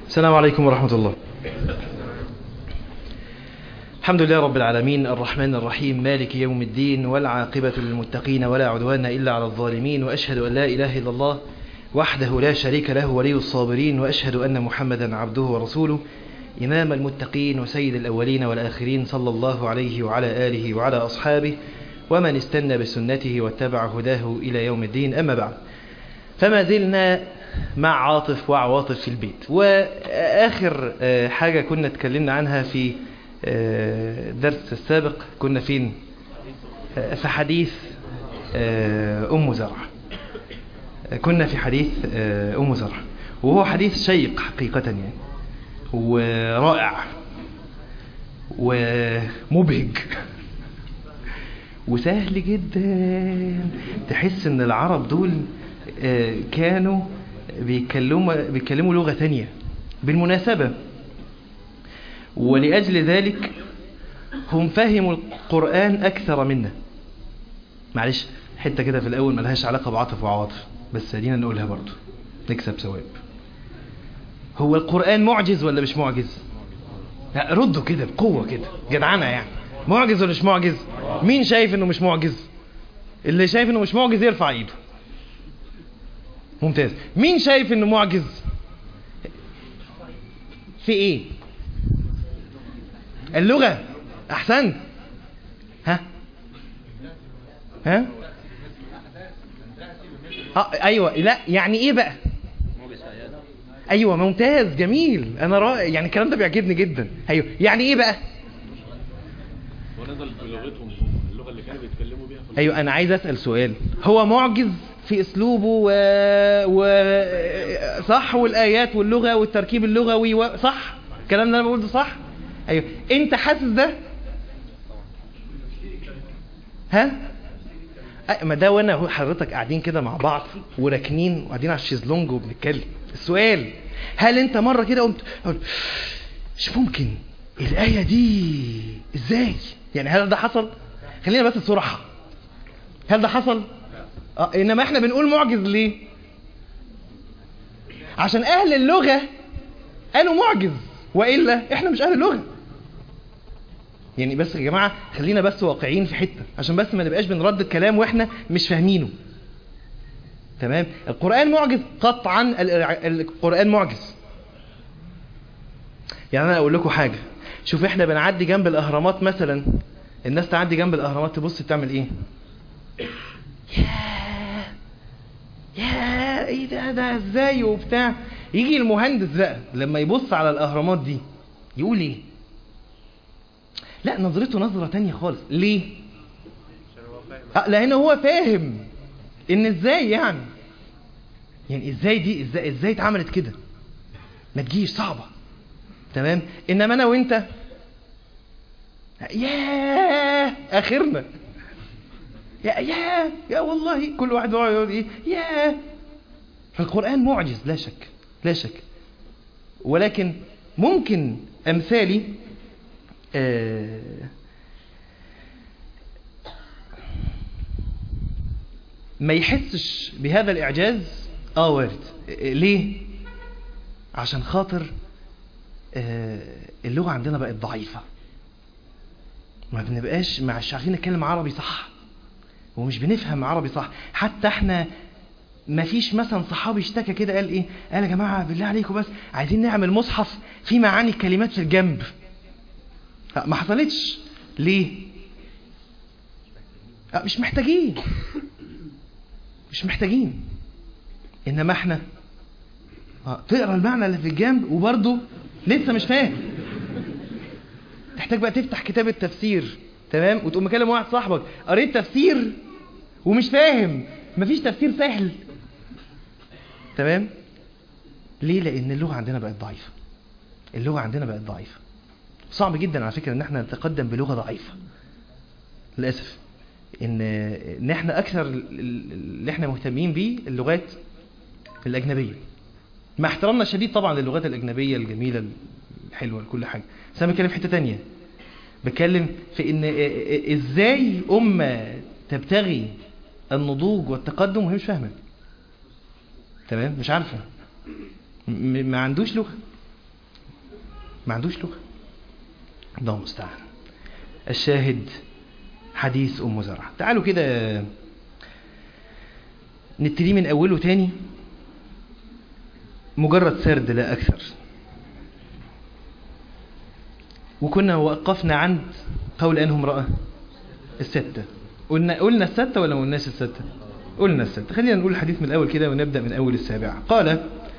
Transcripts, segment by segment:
السلام عليكم ورحمة الله الحمد لله رب العالمين الرحمن الرحيم مالك يوم الدين والعاقبة للمتقين ولا عدوان إلا على الظالمين وأشهد أن لا إله إلا الله وحده لا شريك له ولي الصابرين وأشهد أن محمدا عبده ورسوله إمام المتقين وسيد الأولين والآخرين صلى الله عليه وعلى آله وعلى أصحابه ومن استنى بسنته واتبع هداه إلى يوم الدين أما بعد فما زلنا مع عاطف وعواطف في البيت وآخر حاجة كنا اتكلمنا عنها في الدرس السابق كنا فين في حديث أم زرع كنا في حديث أم زرع وهو حديث شيق حقيقة يعني ورائع ومبهج وسهل جدا تحس ان العرب دول كانوا بيتكلموا بيتكلموا لغة تانية بالمناسبة ولأجل ذلك هم فهموا القرآن أكثر منا معلش حتة كده في الأول ملهاش علاقة بعاطف وعواطف بس خلينا نقولها برضو نكسب ثواب هو القرآن معجز ولا مش معجز لا ردوا كده بقوة كده جدعانة يعني معجز ولا مش معجز مين شايف انه مش معجز اللي شايف انه مش معجز يرفع ايده ممتاز مين شايف انه معجز في ايه اللغة احسنت ها ها آه ايوه لا يعني ايه بقى ايوه ممتاز جميل انا رائع يعني الكلام ده بيعجبني جدا ايوه يعني ايه بقى ونزل بلغتهم اللغه اللي كانوا بيتكلموا بيها في ايوه انا عايز اسال سؤال هو معجز في اسلوبه و... و... صح والايات واللغه والتركيب اللغوي و... صح الكلام اللي انا بقوله ده صح ايوه انت حاسس ده ها أه ما ده وانا حضرتك قاعدين كده مع بعض وراكنين وقاعدين على الشيزلونج وبنتكلم السؤال هل انت مره كده قمت قلت مش ممكن الايه دي ازاي يعني هل ده حصل خلينا بس الصراحه هل ده حصل اه انما احنا بنقول معجز ليه عشان اهل اللغه قالوا معجز والا احنا مش اهل اللغه يعني بس يا جماعه خلينا بس واقعيين في حته عشان بس ما نبقاش بنرد الكلام واحنا مش فاهمينه تمام القران معجز قطعا القران معجز يعني انا اقول لكم حاجه شوف احنا بنعدي جنب الاهرامات مثلا الناس تعدي جنب الاهرامات تبص تعمل ايه ياه ياه ايه ده ده ازاي وبتاع يجي المهندس بقى لما يبص على الاهرامات دي يقول ايه لا نظرته نظرة تانية خالص ليه أه لان هو فاهم ان ازاي يعني يعني ازاي دي ازاي ازاي اتعملت كده ما تجيش صعبة تمام انما انا وانت ياه اخرنا يا يا يا والله كل واحد يقعد ايه يا فالقرآن معجز لا شك لا شك ولكن ممكن امثالي آه ما يحسش بهذا الإعجاز آه وارد ليه؟ عشان خاطر آه اللغة عندنا بقت ضعيفة ما بنبقاش مش عارفين نتكلم عربي صح ومش بنفهم عربي صح حتى احنا ما فيش مثلا صحابي اشتكى كده قال ايه قال يا جماعة بالله عليكم بس عايزين نعمل مصحف في معاني الكلمات في الجنب ما حصلتش ليه مش محتاجين مش محتاجين انما احنا تقرا المعنى اللي في الجنب وبرضه لسه مش فاهم تحتاج بقى تفتح كتاب التفسير تمام وتقوم مكلم واحد صاحبك قريت تفسير ومش فاهم مفيش تفسير سهل تمام ليه لان اللغه عندنا بقت ضعيفه اللغه عندنا بقت ضعيفه صعب جدا على فكره ان احنا نتقدم بلغه ضعيفه للاسف ان ان احنا اكثر اللي احنا مهتمين بيه اللغات الاجنبيه مع احترامنا الشديد طبعا للغات الاجنبيه الجميله الحلوه لكل حاجه بس انا بتكلم في حته تانية بتكلم في ان ازاي امه تبتغي النضوج والتقدم وهي مش فاهمه تمام مش عارفه م- ما عندوش لغه ما عندوش لغة الله المستعان الشاهد حديث أم زرع تعالوا كده نبتدي من أوله تاني مجرد سرد لا أكثر وكنا وقفنا عند قول أنه امرأة الستة قلنا قلنا الستة ولا ما قلناش الستة قلنا الستة خلينا نقول الحديث من الأول كده ونبدأ من أول السابعة قال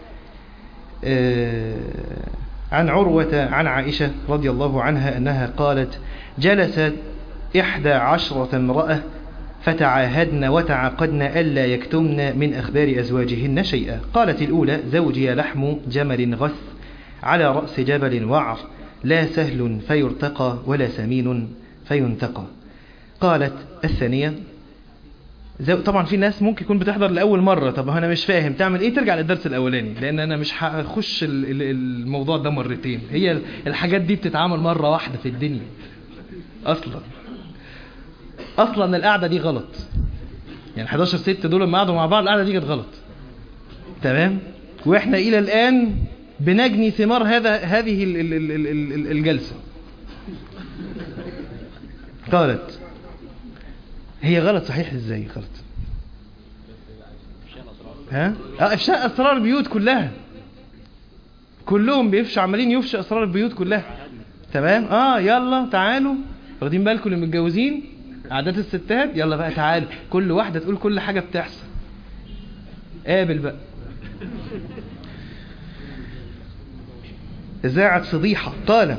آه عن عروة عن عائشة رضي الله عنها أنها قالت جلست إحدى عشرة امرأة فتعاهدن وتعاقدن ألا يكتمن من أخبار أزواجهن شيئا قالت الأولى زوجي لحم جمل غث على رأس جبل وعر لا سهل فيرتقى ولا سمين فينتقى قالت الثانية زو... طبعا في ناس ممكن يكون بتحضر لأول مرة طب أنا مش فاهم تعمل إيه ترجع للدرس الأولاني لأن أنا مش هخش ال... ال- الموضوع ده مرتين هي الحاجات دي بتتعامل مرة واحدة في الدنيا أصلا أصلا القعدة دي غلط يعني 11 ست دول لما قعدوا مع بعض القعدة دي كانت غلط تمام وإحنا إلى الآن بنجني ثمار هذا هذه ال- ال- ال- ال- ال- الجلسة قالت هي غلط صحيح ازاي غلط ها اه افشاء اسرار البيوت كلها كلهم بيفشوا عمالين يفشوا اسرار البيوت كلها تمام اه يلا تعالوا واخدين بالكم اللي متجوزين عادات الستات يلا بقى تعالوا كل واحده تقول كل حاجه بتحصل قابل بقى إذاعة فضيحة قال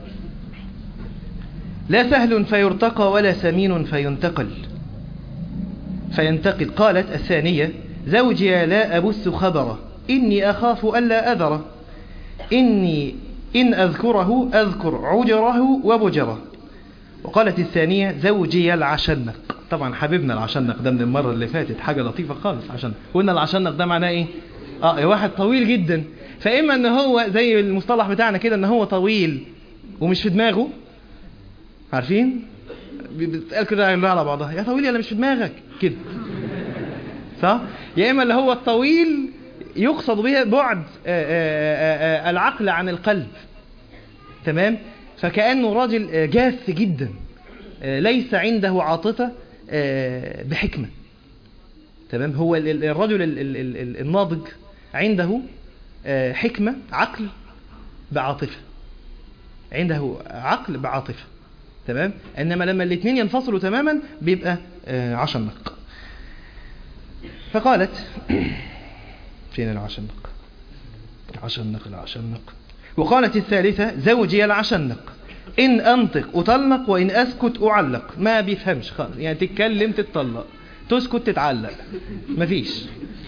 لا سهل فيرتقى ولا سمين فينتقل فينتقل قالت الثانية زوجي لا أبث خبره إني أخاف ألا أذره إني إن أذكره أذكر عجره وبجره وقالت الثانية زوجي العشنق طبعا حبيبنا العشنق ده من المرة اللي فاتت حاجة لطيفة خالص عشان قلنا العشنق ده معناه ايه اه واحد طويل جدا فاما ان هو زي المصطلح بتاعنا كده ان هو طويل ومش في دماغه عارفين بتقال كده على بعضها يا طويل يا مش في دماغك كده صح يا اما اللي هو الطويل يقصد به بعد آآ آآ آآ العقل عن القلب تمام فكأنه راجل جاف جدا ليس عنده عاطفة بحكمة تمام هو الرجل الناضج عنده حكمة عقل بعاطفة عنده عقل بعاطفة تمام انما لما الاثنين ينفصلوا تماما بيبقى عشنق فقالت فين العشنق العشنق العشنق وقالت الثالثة زوجي العشنق إن أنطق أطلق وإن أسكت أعلق ما بيفهمش خالص يعني تتكلم تتطلق تسكت تتعلق مفيش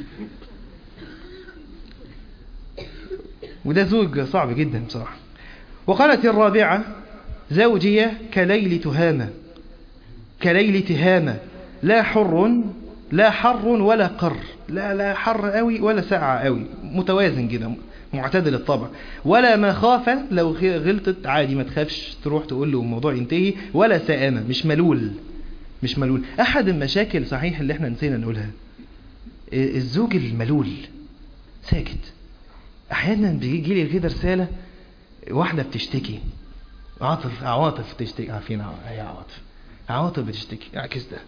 وده زوج صعب جدا بصراحة وقالت الرابعة زوجي كليل تهامة كليل تهامة لا حر لا حر ولا قر لا لا حر قوي ولا ساقع قوي متوازن كده معتدل الطبع ولا مخافة لو غلطت عادي ما تخافش تروح تقول له الموضوع ينتهي ولا سآمة مش ملول مش ملول أحد المشاكل صحيح اللي احنا نسينا نقولها الزوج الملول ساكت أحيانا بيجي لي كده رسالة واحدة بتشتكي عاطف عواطف تشتكي عارفين هي عواطف عواطف بتشتكي اعكس ده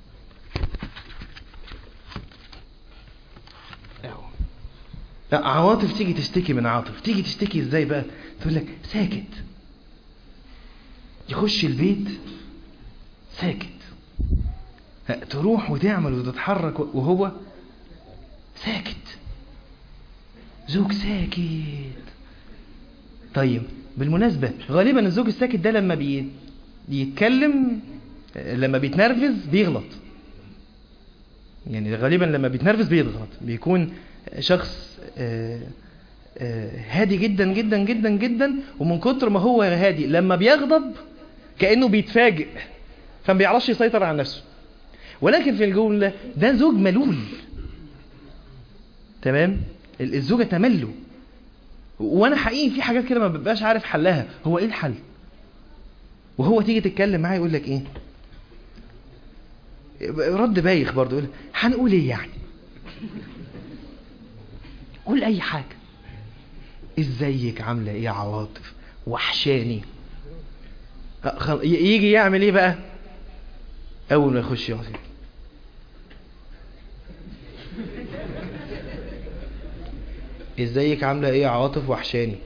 لا عواطف تيجي تشتكي من عاطف تيجي تشتكي ازاي بقى تقول لك ساكت يخش البيت ساكت تروح وتعمل وتتحرك وهو ساكت زوج ساكت طيب بالمناسبة غالبا الزوج الساكت ده لما بي... بيتكلم لما بيتنرفز بيغلط يعني غالبا لما بيتنرفز بيغلط بيكون شخص هادي جدا جدا جدا جدا ومن كتر ما هو هادي لما بيغضب كأنه بيتفاجئ فما بيعرفش يسيطر على نفسه ولكن في الجملة ده زوج ملول تمام الزوجة تمله وانا حقيقي في حاجات كده ما ببقاش عارف حلها هو ايه الحل وهو تيجي تتكلم معاه يقول لك ايه رد بايخ برضه يقول هنقول ايه يعني قول اي حاجة ازيك عاملة ايه يا عواطف وحشاني أه، خل- ي- يجي يعمل ايه بقى اول ما يخش يقعد كده. ازيك عامله ايه يا عواطف وحشاني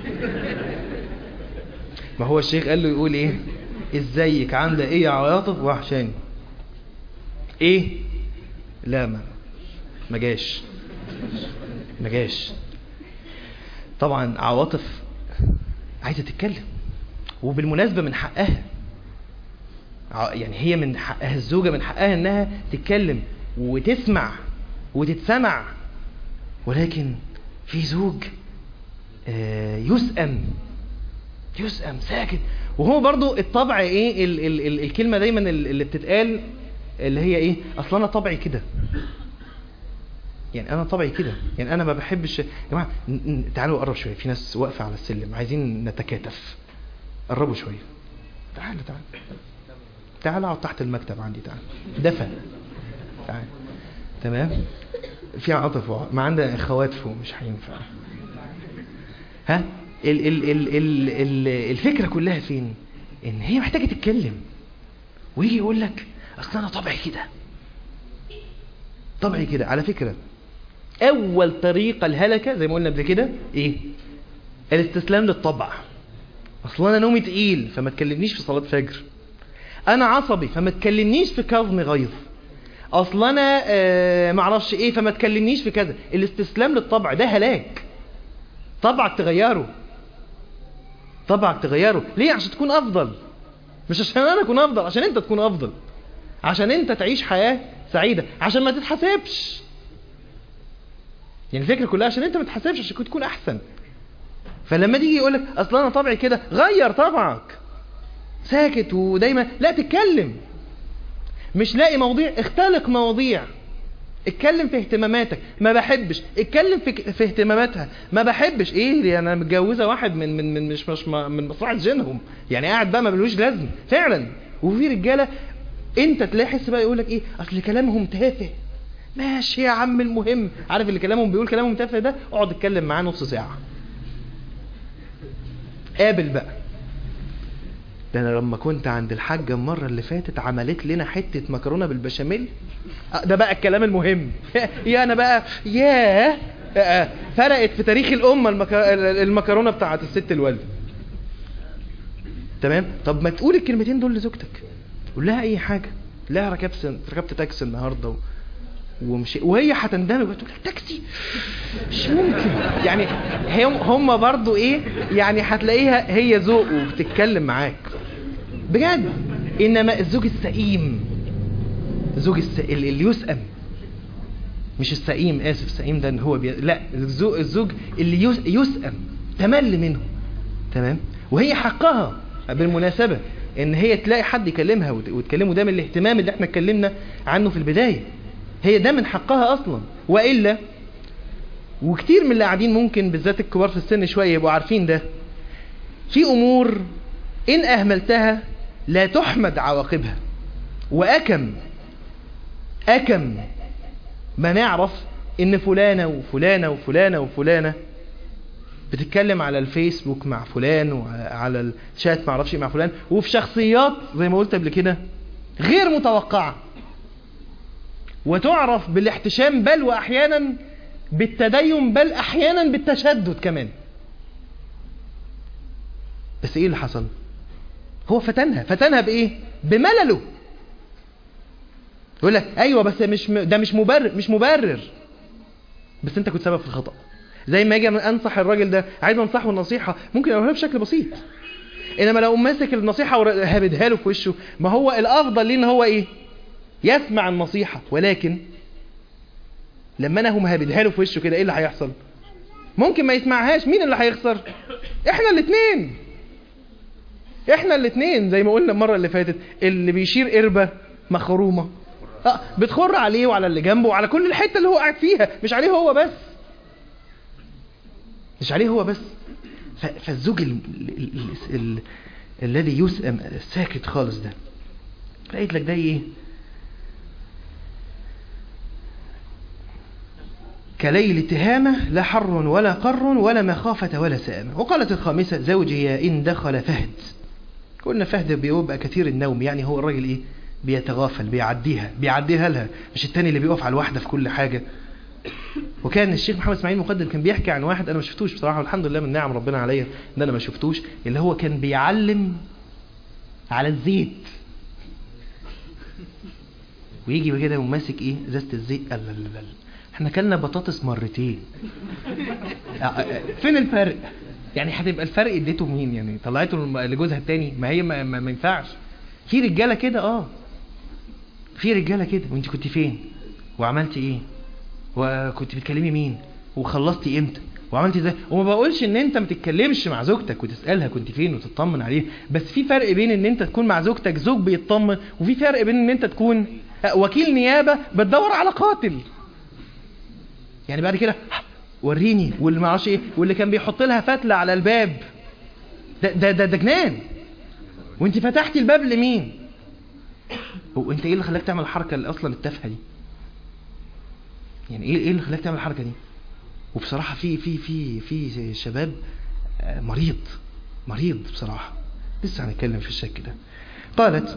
ما هو الشيخ قال له يقول ايه ازيك عامله ايه يا عواطف وحشاني ايه لا ما ما جاش ما جاش طبعا عواطف عايزه تتكلم وبالمناسبه من حقها ع- يعني هي من حقها الزوجه من حقها انها تتكلم وتسمع وتتسمع ولكن في زوج آه، يسأم يسأم ساكت وهو برضو الطبع ايه ال ال ال الكلمة دايما ال- اللي بتتقال اللي هي ايه اصلا انا طبعي كده يعني انا طبعي كده يعني انا ما بحبش يا جماعه ن- ن- تعالوا قرب شويه في ناس واقفه على السلم عايزين نتكاتف قربوا شويه تعالوا تعالوا تعالوا اقعد تحت المكتب عندي تعالوا دفى تعال تمام في عاطف وع- ما عندنا اخوات فوق مش هينفع ها ال ال ال ال ال الفكره كلها فين ان هي محتاجه تتكلم ويجي يقول لك اصل انا طبعي كده طبعي كده على فكره اول طريقه الهلكه زي ما قلنا قبل كده ايه الاستسلام للطبع اصل انا نومي تقيل فما تكلمنيش في صلاه فجر انا عصبي فما تكلمنيش في كظم غيظ اصل انا آه معرفش ايه فما تكلمنيش في كذا الاستسلام للطبع ده هلاك طبعك تغيره طبعك تغيره ليه عشان تكون افضل مش عشان انا اكون افضل عشان انت تكون افضل عشان انت تعيش حياة سعيدة عشان ما تتحاسبش يعني الفكرة كلها عشان انت ما تتحاسبش عشان تكون احسن فلما تيجي يقول لك اصل انا طبعي كده غير طبعك ساكت ودايما لا تتكلم مش لاقي مواضيع اختلق مواضيع اتكلم في اهتماماتك ما بحبش اتكلم في في اهتماماتها ما بحبش ايه دي انا متجوزه واحد من من من مش مش من مصلحه جينهم يعني قاعد بقى ما ملوش لازم فعلا وفي رجاله انت تلاقي حس بقى يقول لك ايه اصل كلامهم تافه ماشي يا عم المهم عارف اللي كلامهم بيقول كلامهم تافه ده اقعد اتكلم معاه نص ساعه قابل بقى ده انا لما كنت عند الحاجه المره اللي فاتت عملت لنا حته مكرونه بالبشاميل آه، ده بقى الكلام المهم يا انا بقى ياه آه، فرقت في تاريخ الامه المك... المكرونه بتاعت الست الوالده تمام طب ما تقول الكلمتين دول لزوجتك قول لها اي حاجه لا ركبت ركبت تاكسي النهارده و... ومشي وهي هتندمج وتقول لك تاكسي مش ممكن يعني هم هم برضو ايه يعني هتلاقيها هي ذوق وبتتكلم معاك بجد انما الزوج السئيم الزوج الس... ال- اللي يسأم مش السئيم اسف السئيم ده ان هو بي... لا الزوج, الزوج اللي يس... يسأم تمل منه تمام وهي حقها بالمناسبة ان هي تلاقي حد يكلمها وت... وتكلمه ده من الاهتمام اللي احنا اتكلمنا عنه في البداية هي ده من حقها اصلا والا وكتير من اللي قاعدين ممكن بالذات الكبار في السن شوية يبقوا عارفين ده في امور ان اهملتها لا تحمد عواقبها واكم اكم ما نعرف ان فلانة وفلانة وفلانة وفلانة بتتكلم على الفيسبوك مع فلان وعلى الشات ما اعرفش إيه مع فلان وفي شخصيات زي ما قلت قبل كده غير متوقعة وتعرف بالاحتشام بل واحيانا بالتدين بل احيانا بالتشدد كمان بس ايه اللي حصل هو فتنها فتنها بايه بملله يقول لك ايوه بس مش م... ده مش مبرر مش مبرر بس انت كنت سبب في الخطا زي ما اجي انصح الراجل ده عايز انصحه النصيحه ممكن اقولها بشكل بسيط انما لو ماسك النصيحه وهبدها له في وشه ما هو الافضل ليه ان هو ايه يسمع النصيحه ولكن لما انا هم هبدها له في وشه كده ايه اللي هيحصل ممكن ما يسمعهاش مين اللي هيخسر احنا الاثنين احنا الاثنين زي ما قلنا المره اللي فاتت اللي بيشير قربه مخرومه اه بتخر عليه وعلى اللي جنبه وعلى كل الحته اللي هو قاعد فيها مش عليه هو بس مش عليه هو بس ف- فالزوج ال... ال... ال... ال... الذي يسأم الساكت خالص ده لقيت لك ده ايه كليل تهامة لا حر ولا قر ولا مخافة ولا سآمة وقالت الخامسة زوجي إن دخل فهد قلنا فهد بيبقى كثير النوم يعني هو الراجل إيه بيتغافل بيعديها بيعديها لها مش التاني اللي بيقف على الواحدة في كل حاجة وكان الشيخ محمد اسماعيل مقدم كان بيحكي عن واحد انا ما شفتوش بصراحه والحمد لله من نعم ربنا عليا ان انا ما شفتوش اللي هو كان بيعلم على الزيت ويجي كده وماسك ايه ازازه الزيت لا لا لا احنا كلنا بطاطس مرتين آه، آه، فين الفرق يعني هتبقى الفرق اديته مين يعني طلعته لم- لجوزها التاني ما هي ما, ما, ما ينفعش في رجاله كده اه في رجاله كده وانت كنت فين وعملتي ايه وكنت بتكلمي مين وخلصتي امتى وعملتي ازاي وما بقولش ان انت ما تتكلمش مع زوجتك وتسالها كنت فين وتطمن عليها بس في فرق بين ان انت تكون مع زوجتك زوج بيطمن وفي فرق بين ان انت تكون آه، وكيل نيابه بتدور على قاتل يعني بعد كده وريني واللي ما اعرفش ايه واللي كان بيحط لها فتله على الباب ده ده ده, ده جنان وانت فتحتي الباب لمين هو انت ايه اللي خلاك تعمل الحركه اللي اصلا التافهه دي يعني ايه ايه اللي خلاك تعمل الحركه دي وبصراحه في في في في شباب آه، مريض مريض بصراحه لسه هنتكلم في الشك ده قالت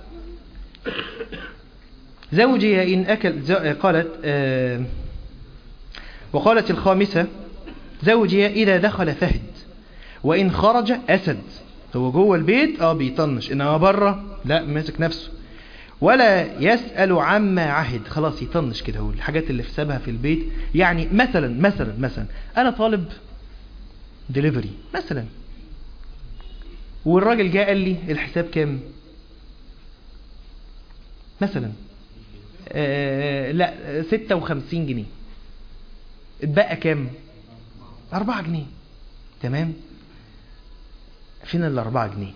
زوجي إن أكل ز- قالت آه، وقالت الخامسة زوجي إذا دخل فهد وإن خرج أسد هو جوه البيت اه بيطنش إنما بره لا ماسك نفسه ولا يسأل عما عهد خلاص يطنش كده هو الحاجات اللي في سابها في البيت يعني مثلا مثلا مثلا أنا طالب ديليفري مثلا والراجل جاء قال لي الحساب كام مثلا آه لا 56 جنيه اتبقى كام 4 جنيه تمام فين ال 4 جنيه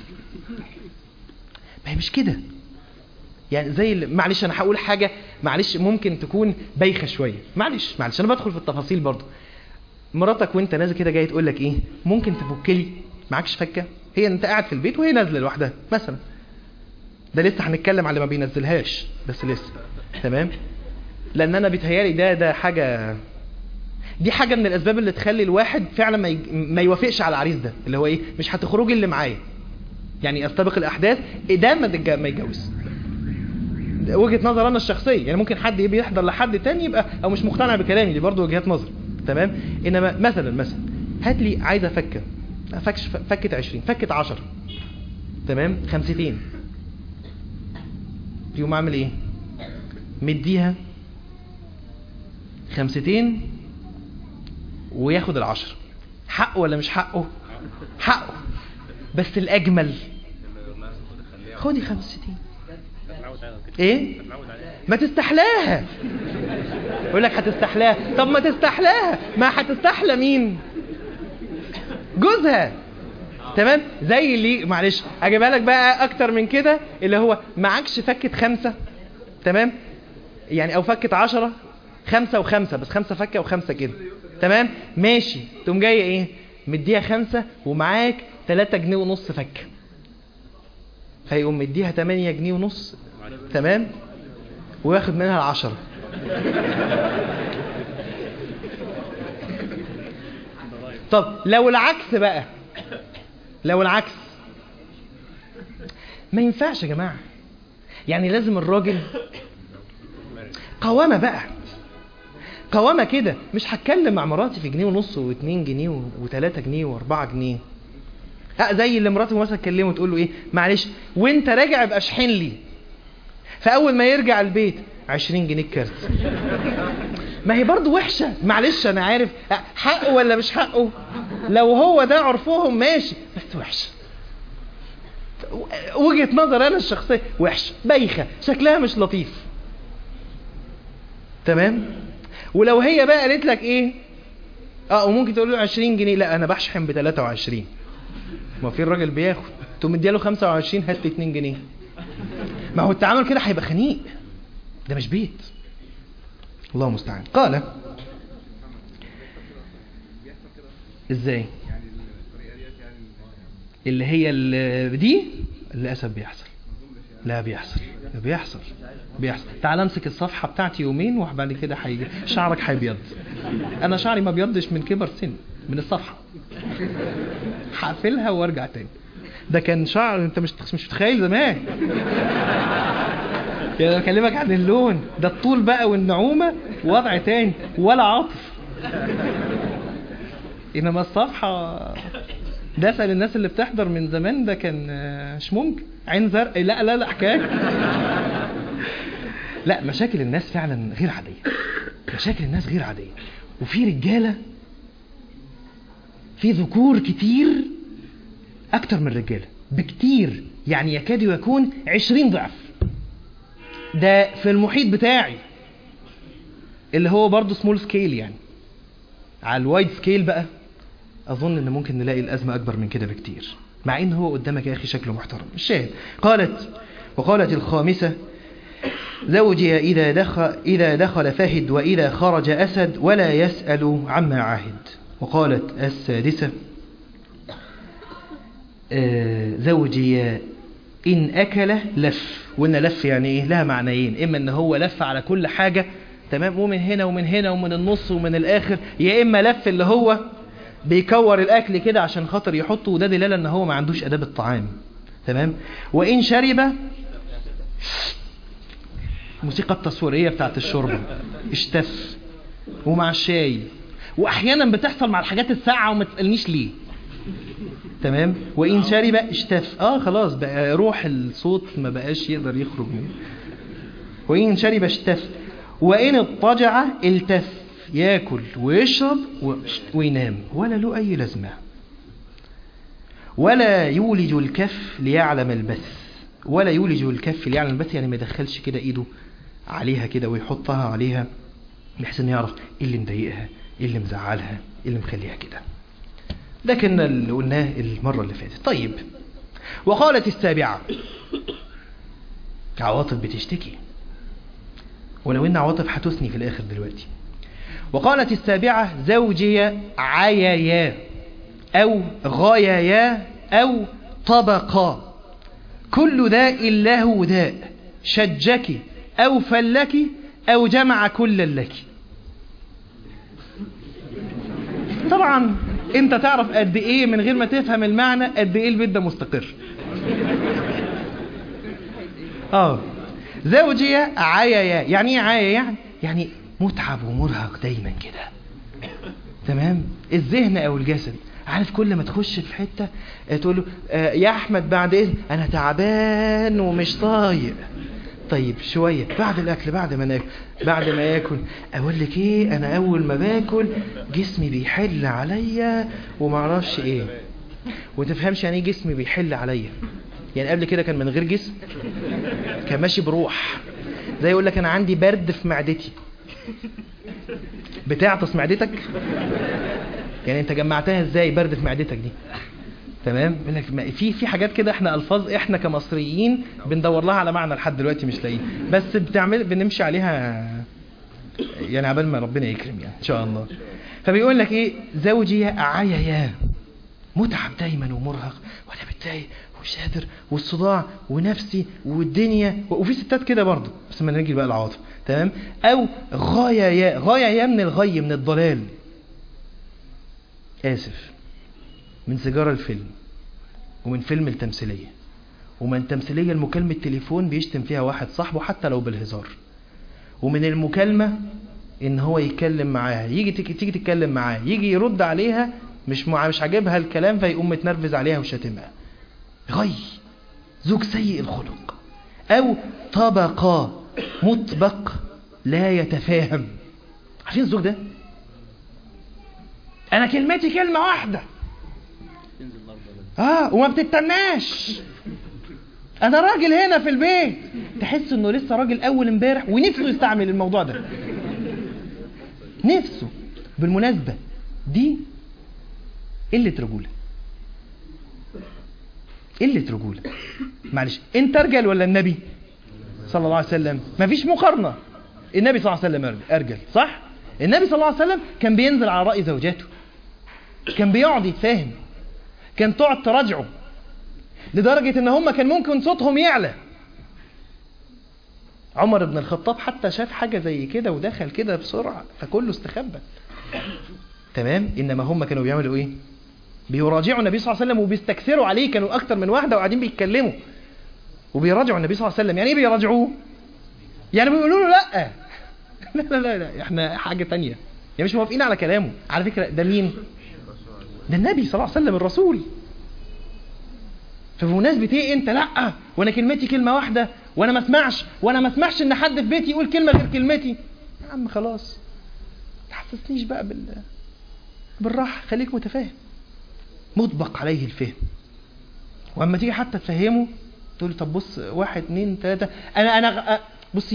ما هي مش كده يعني زي اللي- معلش انا هقول حاجه معلش ممكن تكون بايخه شويه معلش معلش انا بدخل في التفاصيل برضو مراتك وانت نازل كده جاي تقول لك ايه ممكن تفك لي معكش فكه هي انت قاعد في البيت وهي نازله لوحدها مثلا ده لسه هنتكلم على اللي ما بينزلهاش بس لسه تمام لان انا بيتهيالي ده ده حاجه دي حاجه من الاسباب اللي تخلي الواحد فعلا ما, يج... ما يوافقش على العريس ده اللي هو ايه مش هتخرجي اللي معايا يعني استبق الاحداث إيه ده ما تتج- ما يتجوز ده وجهه نظر انا الشخصيه يعني ممكن حد يبي يحضر لحد تاني يبقى او مش مقتنع بكلامي دي برضه وجهات نظر تمام انما مثلا مثلا هات لي عايزه فكه فكش فكه 20 فكه 10 تمام خمستين يقوم عامل ايه مديها خمستين وياخد العشر حقه ولا مش حقه حقه بس الاجمل خدي خمستين ايه ما تستحلاها يقول لك هتستحلاها طب ما تستحلاها ما هتستحلى مين جوزها تمام زي اللي معلش اجيبها لك بقى اكتر من كده اللي هو معكش فكة خمسة تمام يعني او فكة عشرة خمسة وخمسة بس خمسة فكة وخمسة كده تمام ماشي تقوم جاي ايه مديها خمسة ومعاك تلاتة جنيه ونص فكة فيقوم مديها تمانية جنيه ونص تمام وياخد منها العشرة طب لو العكس بقى لو العكس ما ينفعش يا جماعة يعني لازم الراجل قوامة بقى قوامة كده مش هتكلم مع مراتي في جنيه ونص واتنين جنيه و- وتلاتة جنيه واربعة جنيه اه زي اللي مراته مثلا تكلمه وتقول له ايه معلش وانت راجع ابقى اشحن لي فاول ما يرجع البيت 20 جنيه الكارت ما هي برضو وحشة معلش انا عارف اه، حقه ولا مش حقه لو هو ده عرفهم ماشي بس وحشة وجهة نظر انا الشخصية وحشة بايخة شكلها مش لطيف تمام ولو هي بقى قالت لك ايه اه وممكن تقول له 20 جنيه لا انا بشحن ب 23 ما في الراجل بياخد تقوم مدياله 25 هات لي 2 جنيه ما هو التعامل كده هيبقى خنيق ده مش بيت الله المستعان قال ازاي اللي هي اللي دي للاسف بيحصل لا بيحصل بيحصل بيحصل تعال امسك الصفحه بتاعتي يومين وبعد كده هيجي شعرك هيبيض انا شعري ما بيضش من كبر سن من الصفحه هقفلها وارجع تاني ده كان شعر انت مش مش متخيل زمان يعني بكلمك عن اللون ده الطول بقى والنعومه وضع تاني ولا عطف انما الصفحه ده اسال الناس اللي بتحضر من زمان ده كان آه، مش ممكن عين زرق لا لا لا حكايه لا مشاكل الناس فعلا غير عاديه مشاكل الناس غير عاديه وفي رجاله في ذكور كتير اكتر من رجاله بكتير يعني يكاد يكون عشرين ضعف ده في المحيط بتاعي اللي هو برضه سمول سكيل يعني على الوايد سكيل بقى اظن ان ممكن نلاقي الازمه اكبر من كده بكتير مع ان هو قدامك يا اخي شكله محترم الشاهد قالت وقالت الخامسه زوجي إذا دخل, إذا دخل فهد وإذا خرج أسد ولا يسأل عما عهد وقالت السادسة آه، زوجي إن أكل لف وإن لف يعني إيه لها معنيين إما إن هو لف على كل حاجة تمام ومن هنا ومن هنا ومن النص ومن الآخر يا إما لف اللي هو بيكور الأكل كده عشان خاطر يحطه وده دلالة إن هو ما عندوش أداب الطعام تمام وإن شرب الموسيقى التصويرية بتاعت الشوربة اشتف ومع الشاي واحيانا بتحصل مع الحاجات الساقعه وما تسالنيش ليه تمام وان شرب اشتف اه خلاص بقى روح الصوت ما بقاش يقدر يخرج منه وان شرب اشتف وان اضطجع التف ياكل ويشرب و- وينام ولا له اي لازمه ولا يولج الكف ليعلم البث ولا يولج الكف ليعلم البث يعني ما يدخلش كده ايده عليها كده ويحطها عليها بحيث انه يعرف ايه اللي مضايقها ايه اللي مزعلها ايه اللي مخليها كده ده كنا اللي قلناه المرة اللي فاتت طيب وقالت السابعة عواطف بتشتكي ولو ان عواطف هتثني في الاخر دلوقتي وقالت السابعة زوجي عيايا او غايايا او طبقا كل داء له داء شجك او فلك او جمع كل لك طبعا انت تعرف قد ايه من غير ما تفهم المعنى قد ايه البيت ده مستقر اه زوجي عيايا يعني ايه عيا يعني يعني متعب ومرهق دايما كده تمام الذهن او الجسد عارف كل ما تخش في حته آه، تقول له آه، يا احمد بعد اذن انا تعبان ومش طايق طيب شويه بعد الاكل بعد ما ناكل بعد ما ياكل اقول لك ايه انا اول ما باكل جسمي بيحل عليا وما اعرفش ايه وتفهمش يعني ايه جسمي بيحل عليا يعني قبل كده كان من غير جسم كان ماشي بروح زي يقول لك انا عندي برد في معدتي بتعطس معدتك يعني انت جمعتها ازاي برد في معدتك دي تمام يقول لك ما- في في حاجات كده احنا الفاظ احنا كمصريين بندور لها على معنى لحد دلوقتي مش لاقيين بس بتعمل بنمشي عليها يعني عبال ما ربنا يكرم يعني ان شاء الله فبيقول لك ايه زوجي عيايا متعب دايما ومرهق وانا متضايق ومش قادر والصداع ونفسي والدنيا و- وفي ستات كده برضه بس ما نيجي بقى العواطف تمام او غايايا غايايا من الغي من الضلال اسف من سيجاره الفيلم ومن فيلم التمثيليه ومن تمثيليه المكالمه تليفون بيشتم فيها واحد صاحبه حتى لو بالهزار ومن المكالمه ان هو يتكلم معاها يجي تيجي تيجي تتكلم معاه يجي يرد عليها مش مع مش عاجبها الكلام فيقوم متنرفز عليها وشاتمها غي زوج سيء الخلق او طبقا مطبق لا يتفاهم عارفين الزوج ده انا كلمتي كلمه واحده اه وما بتتناش انا راجل هنا في البيت تحس انه لسه راجل اول امبارح ونفسه يستعمل الموضوع ده نفسه بالمناسبة دي قلة رجولة قلة رجولة معلش انت ارجل ولا النبي صلى الله عليه وسلم مفيش مقارنة النبي صلى الله عليه وسلم ارجل صح النبي صلى الله عليه وسلم كان بينزل على رأي زوجاته كان بيقعد يتفاهم كان تقعد تراجعه لدرجة ان هم كان ممكن صوتهم يعلى عمر بن الخطاب حتى شاف حاجة زي كده ودخل كده بسرعة فكله استخبى تمام إنما هم كانوا بيعملوا إيه بيراجعوا النبي صلى الله عليه وسلم وبيستكثروا عليه كانوا أكتر من واحدة وقاعدين بيتكلموا وبيراجعوا النبي صلى الله عليه وسلم يعني إيه بيراجعوه يعني بيقولوا له لا لا لا لا, لا. احنا حاجة تانية يعني مش موافقين على كلامه على فكرة ده مين ده النبي صلى الله عليه وسلم الرسول فبمناسبة ايه انت لا وانا كلمتي كلمة واحدة وانا ما اسمعش وانا ما اسمعش ان حد في بيتي يقول كلمة غير كلمتي يا عم خلاص ما تحسسنيش بقى بال بالراحة خليك متفاهم مطبق عليه الفهم واما تيجي حتى تفهمه تقول له طب بص واحد اتنين تلاتة انا انا بصي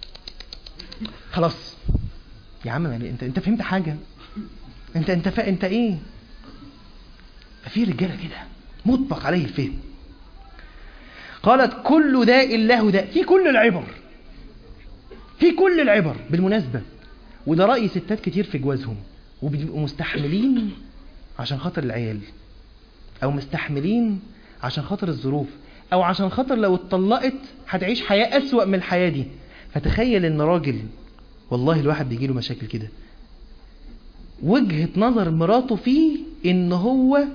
خلاص يا عم يعني انت انت فهمت حاجة انت انت فا... انت ايه ففي رجاله كده مطبق عليه الفهم قالت كل داء له داء في كل العبر في كل العبر بالمناسبة وده رأي ستات كتير في جوازهم وبيبقوا مستحملين عشان خاطر العيال او مستحملين عشان خاطر الظروف او عشان خاطر لو اتطلقت هتعيش حياة اسوأ من الحياة دي فتخيل ان راجل والله الواحد بيجيله مشاكل كده وجهة نظر مراته فيه ان هو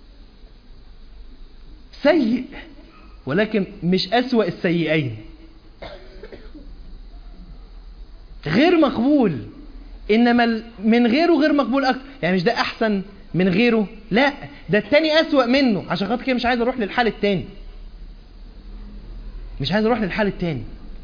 سيء ولكن مش أسوأ السيئين غير مقبول إنما من غيره غير مقبول أكتر يعني مش ده أحسن من غيره لا ده التاني أسوأ منه عشان خاطر كده مش عايز أروح للحال التاني مش عايز أروح للحال التاني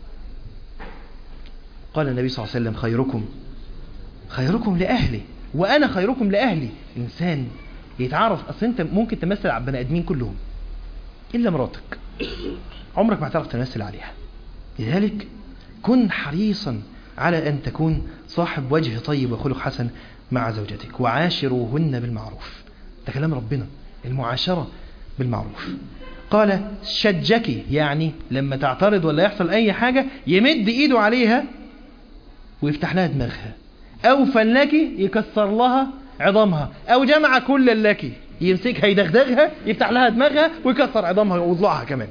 قال النبي صلى الله عليه وسلم خيركم خيركم لأهله وأنا خيركم لأهلي إنسان يتعرف أصل أنت ممكن تمثل على البني آدمين كلهم إلا مراتك عمرك ما هتعرف تمثل عليها لذلك كن حريصا على أن تكون صاحب وجه طيب وخلق حسن مع زوجتك وعاشروهن بالمعروف ده كلام ربنا المعاشرة بالمعروف قال شجكي يعني لما تعترض ولا يحصل أي حاجة يمد إيده عليها ويفتح لها دماغها أو فلكي يكسر لها عظامها أو جمع كل لك يمسكها يدغدغها يفتح لها دماغها ويكسر عظامها ويوضعها كمان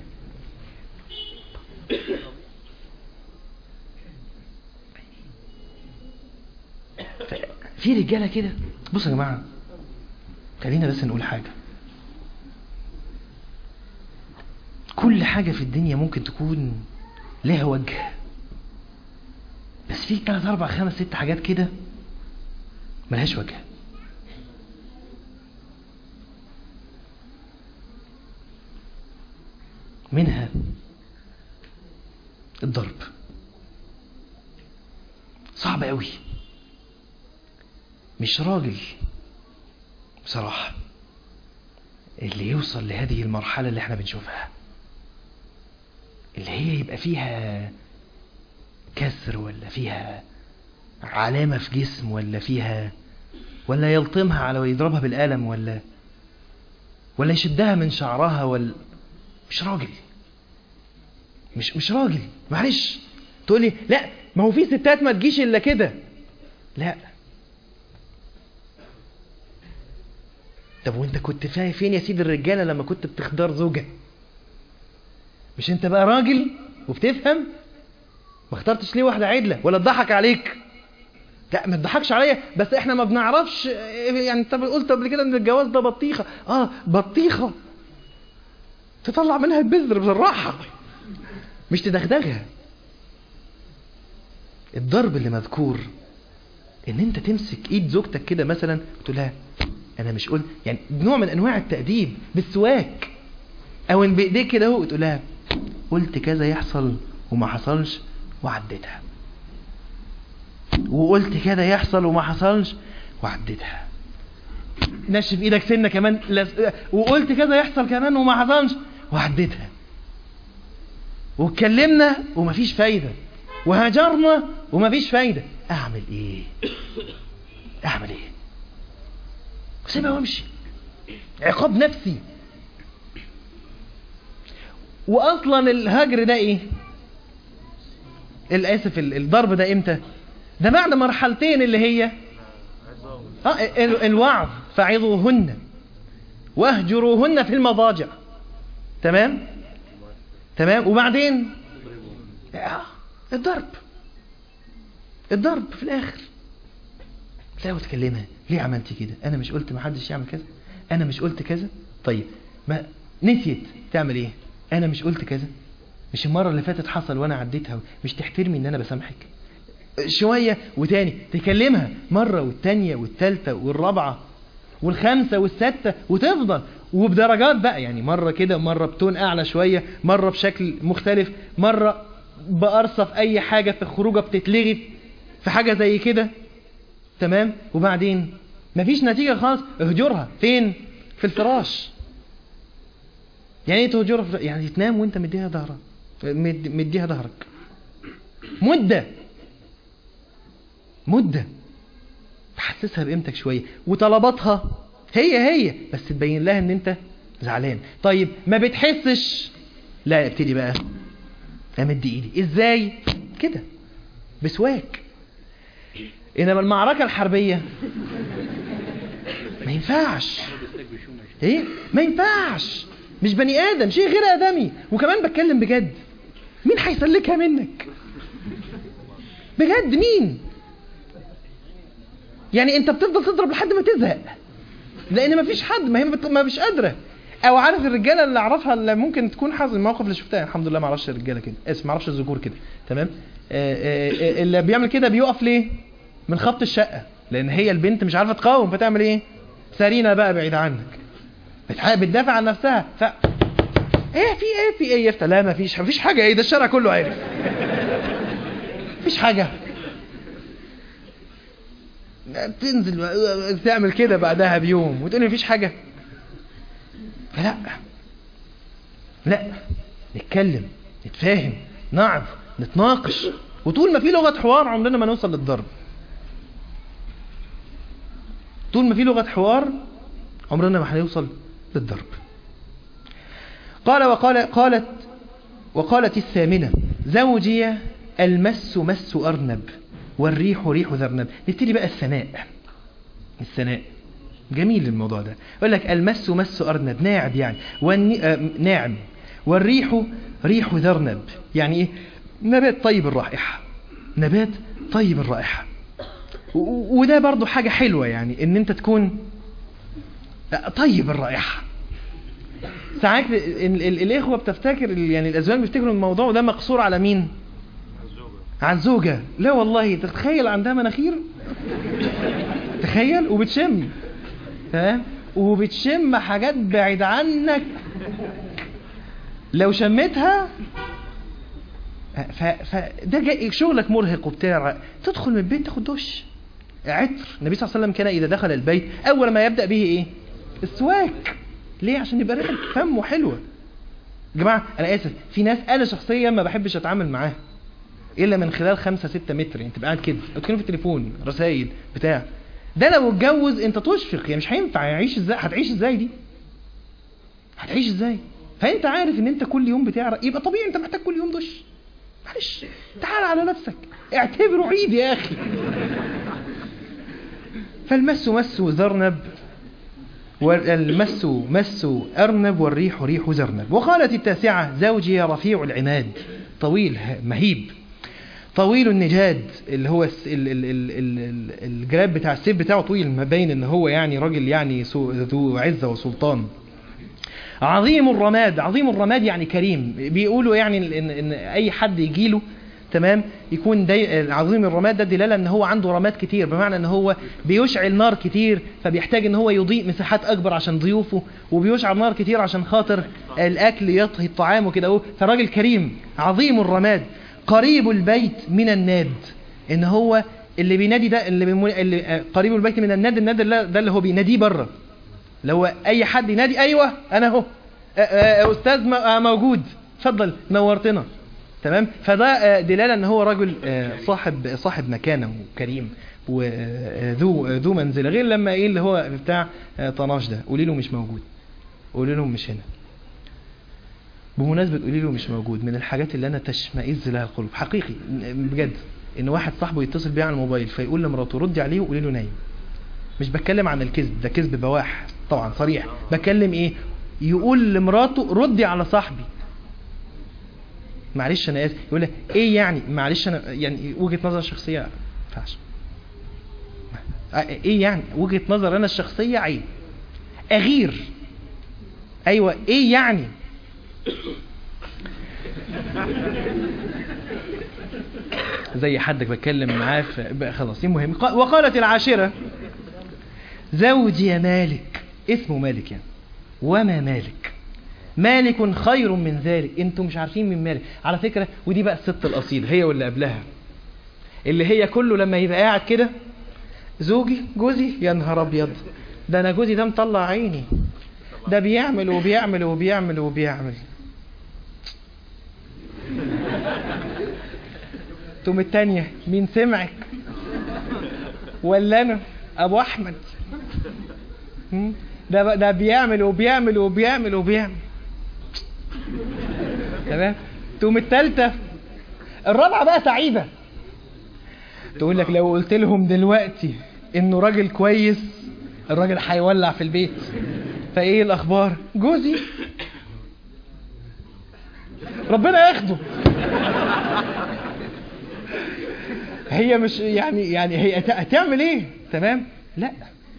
في رجالة كده بصوا يا جماعة خلينا بس نقول حاجة كل حاجة في الدنيا ممكن تكون لها وجه بس في ثلاث أربع خمس ست حاجات كده ملهاش وجه منها الضرب صعب قوي مش راجل بصراحة اللي يوصل لهذه المرحلة اللي احنا بنشوفها اللي هي يبقى فيها كسر ولا فيها علامة في جسم ولا فيها ولا يلطمها على ويضربها بالقلم ولا ولا يشدها من شعرها ولا مش راجل مش مش راجل معلش تقول لي لا ما هو في ستات ما تجيش الا كده لا طب وانت كنت فاهم فين يا سيدي الرجاله لما كنت بتختار زوجه مش انت بقى راجل وبتفهم ما اخترتش ليه واحده عدله ولا تضحك عليك لا ما تضحكش عليا بس احنا ما بنعرفش يعني انت قلت قبل كده ان الجواز ده بطيخه اه بطيخه تطلع منها البذر بالراحه مش تدغدغها الضرب اللي مذكور ان انت تمسك ايد زوجتك كده مثلا وتقول لها انا مش قلت يعني نوع من انواع التأديب بالسواك او ان بايديك كده اهو وتقول لها قلت كذا يحصل وما حصلش وعديتها وقلت كده يحصل وما حصلش وعديتها نشف ايدك سنة كمان لس... وقلت كذا يحصل كمان وما حصلش وعديتها واتكلمنا ومفيش فايدة وهاجرنا ومفيش فايدة اعمل ايه اعمل ايه سيبها وامشي عقاب نفسي واصلا الهجر ده ايه الاسف الضرب ده امتى ده بعد مرحلتين اللي هي اه الوعظ فعظوهن واهجروهن في المضاجع تمام تمام وبعدين آه، الضرب الضرب في الاخر لا وتكلمها ليه عملتي كده انا مش قلت ما حدش يعمل كذا انا مش قلت كذا طيب ما نسيت تعمل ايه انا مش قلت كذا مش المره اللي فاتت حصل وانا عديتها مش تحترمي ان انا بسامحك شويه وتاني تكلمها مره والتانيه والتالته والرابعه والخامسه والسادسه وتفضل وبدرجات بقى يعني مره كده مره بتون اعلى شويه مره بشكل مختلف مره بأرصف اي حاجه في الخروجه بتتلغي في حاجه زي كده تمام وبعدين مفيش نتيجه خالص اهجرها فين في الفراش يعني ايه تهجرها في يعني تنام وانت مديها ظهرك مد- مديها ظهرك مده مده تحسسها بقيمتك شويه وطلباتها هي هي بس تبين لها ان انت زعلان طيب ما بتحسش لا ابتدي بقى امد ايدي ازاي كده بسواك انما المعركه الحربيه ما ينفعش ايه ما ينفعش مش بني ادم شيء غير ادمي وكمان بتكلم بجد مين هيسلكها منك بجد مين يعني انت بتفضل تضرب لحد ما تزهق لان مفيش حد ما هي بت- ما مش قادره او عارف الرجاله اللي اعرفها اللي ممكن تكون حظ المواقف اللي شفتها الحمد لله ما اعرفش الرجاله كده اسف ما اعرفش الذكور كده تمام آه، آه، آه، اللي بيعمل كده بيقف ليه من خبط الشقه لان هي البنت مش عارفه تقاوم فتعمل ايه سارينا بقى بعيد عنك بتح- بتدافع عن نفسها ف ايه في ايه في ايه يفتح لا ما فيش مفيش حاجه ايه ده الشارع كله عارف مفيش حاجه تنزل بقى- تعمل كده بعدها بيوم وتقول مفيش حاجه لا لا نتكلم نتفاهم نعرف نتناقش وطول ما في لغه حوار عمرنا ما نوصل للضرب طول ما في لغه حوار عمرنا ما هنوصل للضرب قال وقال قالت وقالت الثامنة زوجي المس مس أرنب والريح ريح ذرنب نبتدي بقى الثناء الثناء جميل الموضوع ده يقول لك المس مس أرنب ناعم يعني والني... آه ناعم والريح ريح ذرنب يعني إيه نبات طيب الرائحة نبات طيب الرائحة و- و- وده برضو حاجة حلوة يعني ان انت تكون طيب الرائحة ساعات ال- ال- الاخوة بتفتكر ال- يعني الازواج بيفتكروا الموضوع ده مقصور على مين على الزوجة لا والله تتخيل عندها مناخير تخيل وبتشم تمام وبتشم حاجات بعيد عنك لو شمتها ف... فده جاي شغلك مرهق وبتاع تدخل من البيت تاخد دش عطر النبي صلى الله عليه وسلم كان اذا دخل البيت اول ما يبدا به ايه السواك ليه عشان يبقى ريحه فمه حلوه يا جماعه انا اسف في ناس انا شخصيا ما بحبش اتعامل معاها الا من خلال 5 6 متر يعني تبقى قاعد كده اتكلم في التليفون رسائل بتاع ده لو اتجوز انت تشفق يعني مش هينفع يعيش ازاي هتعيش ازاي دي هتعيش ازاي فانت عارف ان انت كل يوم بتعرق يبقى طبيعي انت محتاج كل يوم دش معلش تعال على نفسك اعتبره عيد يا اخي فالمس مس ذرنب والمس مس أرنب والريح ريح زرنب وقالت التاسعة زوجي رفيع العماد طويل مهيب طويل النجاد اللي هو الس- ال- ال- ال- ال- ال- الجراب بتاع السيف بتاعه طويل ما بين ان هو يعني راجل يعني سو- ذو عزة وسلطان عظيم الرماد عظيم الرماد يعني كريم بيقولوا يعني ان, إن اي حد يجي له تمام يكون دي عظيم الرماد ده دلاله ان هو عنده رماد كتير بمعنى ان هو بيشعل نار كتير فبيحتاج ان هو يضيء مساحات اكبر عشان ضيوفه وبيشعل نار كتير عشان خاطر الاكل يطهي الطعام وكده اهو فراجل كريم عظيم الرماد قريب البيت من الناد ان هو اللي بينادي ده اللي, بيمو... اللي آه، قريب البيت من الناد الناد اللي- ده اللي هو بيناديه بره اللي هو اي حد ينادي ايوه انا اهو آه، آه، استاذ م- آه، موجود اتفضل نورتنا تمام فده آه، دلاله ان هو رجل آه، صاحب صاحب مكانه وكريم وذو ذو منزله غير لما ايه اللي هو بتاع آه، طناش ده قولي له مش موجود قولي لهم مش هنا بمناسبة قولي له مش موجود من الحاجات اللي انا تشمئز لها القلوب حقيقي بجد ان واحد صاحبه يتصل بيه على الموبايل فيقول لمراته ردي عليه وقولي له نايم مش بتكلم عن الكذب ده كذب بواح طبعا صريح بتكلم ايه يقول لمراته ردي على صاحبي معلش انا اسف يقول لك ايه يعني معلش انا يعني وجهه نظر شخصيه ما ينفعش ايه يعني وجهه نظر انا الشخصيه عيب اغير ايوه ايه يعني زي حد بتكلم معاه في- بقى خلاص المهم قا- وقالت العاشرة زوجي مالك اسمه مالك يعني وما مالك مالك خير من ذلك انتم مش عارفين من مالك على فكرة ودي بقى الست الأصيل هي واللي قبلها اللي هي كله لما يبقى قاعد كده زوجي جوزي يا نهار ابيض ده انا جوزي ده مطلع عيني ده بيعمل وبيعمل وبيعمل وبيعمل تقوم التانية مين سمعك ولا انا ابو احمد هم؟ ده بقى- ده بيعمل وبيعمل وبيعمل وبيعمل تمام تقوم التالتة الرابعة بقى سعيدة تقول لك لو قلت لهم دلوقتي انه راجل كويس الراجل هيولع في البيت فايه الاخبار جوزي ربنا ياخده هي مش يعني يعني هي هت- هتعمل ايه تمام لا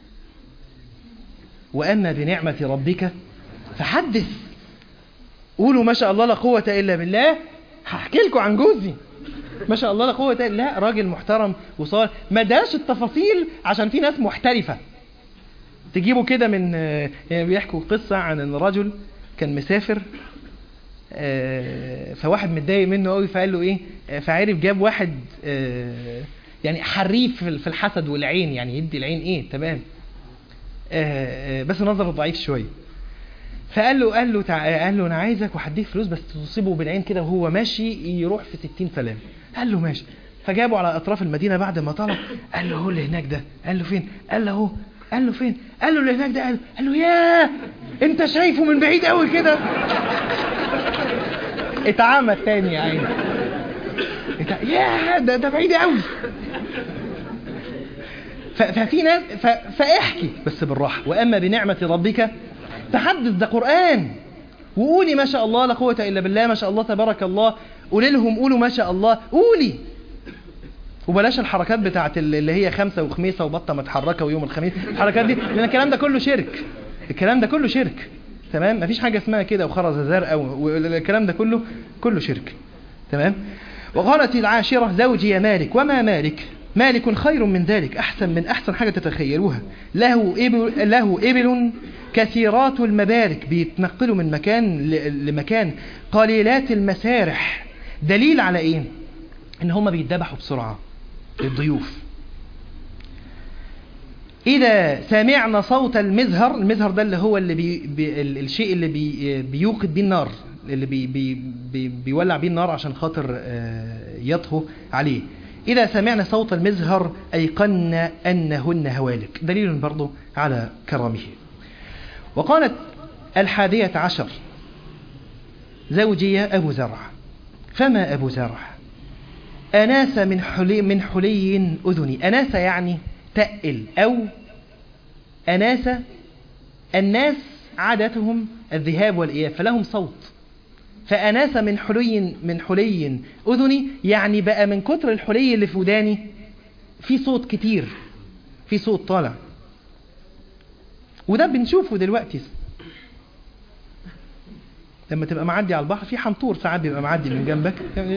واما بنعمه ربك فحدث قولوا ما شاء الله لا قوه الا بالله هحكي لكم عن جوزي ما شاء الله لا قوه الا لا راجل محترم وصار ما داش التفاصيل عشان في ناس محترفه تجيبوا كده من يعني بيحكوا قصه عن ان رجل كان مسافر آه، فواحد متضايق منه قوي فقال له ايه آه، فعرف جاب واحد آه، يعني حريف في في الحسد والعين يعني يدي العين ايه تمام آه، آه، بس نظره ضعيف شويه فقال له قال له تع... قال له انا عايزك وهديك فلوس بس تصيبه بالعين كده وهو ماشي يروح في 60 سلام قال له ماشي فجابه على اطراف المدينه بعد ما طلع قال له هو اللي هناك ده قال له فين قال له هو قال له فين قال له اللي هناك ده قال, قال له ياه انت شايفه من بعيد قوي كده اتعمى تاني يا عيني ات- ياه ده ده بعيد قوي ف- ففي ناس ف- فاحكي بس بالراحه واما بنعمه ربك فحدث ده قران وقولي ما شاء الله لا قوه الا بالله ما شاء الله تبارك الله قولي لهم قولوا ما شاء الله قولي وبلاش الحركات بتاعت ال- اللي هي خمسة وخميسة وبطة متحركة ويوم الخميس الحركات دي لأن الكلام ده كله شرك الكلام ده كله شرك تمام مفيش حاجة اسمها كده وخرز زرقاء والكلام ده كله كله شرك تمام وقالت العاشرة زوجي يا مالك وما مالك مالك خير من ذلك أحسن من أحسن حاجة تتخيلوها له إبل, له إبل كثيرات المبارك بيتنقلوا من مكان ل- لمكان قليلات المسارح دليل على إيه؟ إن هما بيتذبحوا بسرعة للضيوف إذا سمعنا صوت المزهر المزهر ده اللي هو اللي بي بي ال- الشيء اللي بي بيوقد بيه النار اللي بي بي بي بيولع بيه النار عشان خاطر آه، يطهو عليه إذا سمعنا صوت المزهر أيقنا أنهن هوالك دليل برضو على كرمه وقالت الحادية عشر زوجي أبو زرع فما أبو زرع أناس من حلي من حلي أذني أناس يعني تأل أو أناس الناس عادتهم الذهاب والإياب فلهم صوت فأناس من حلي من حلي أذني يعني بقى من كتر الحلي اللي في وداني في صوت كتير في صوت طالع وده بنشوفه دلوقتي لما تبقى معدي على البحر في حنطور ساعات بيبقى معدي من جنبك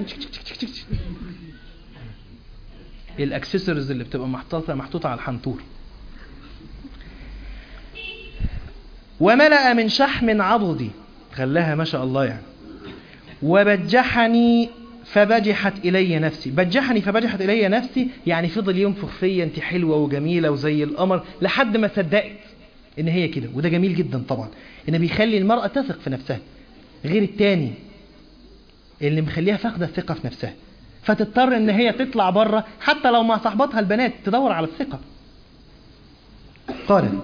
الاكسسوارز اللي بتبقى محطوطه محطوطه على الحنطور وملأ من شحم عضدي خلاها ما شاء الله يعني وبجحني فبجحت إلي نفسي بجحني فبجحت إلي نفسي يعني فضل ينفخ فيا انت حلوة وجميلة وزي القمر لحد ما صدقت ان هي كده وده جميل جدا طبعا ان بيخلي المرأة تثق في نفسها غير التاني اللي مخليها فاقدة الثقة في نفسها فتضطر ان هي تطلع بره حتى لو مع صاحباتها البنات تدور على الثقة قال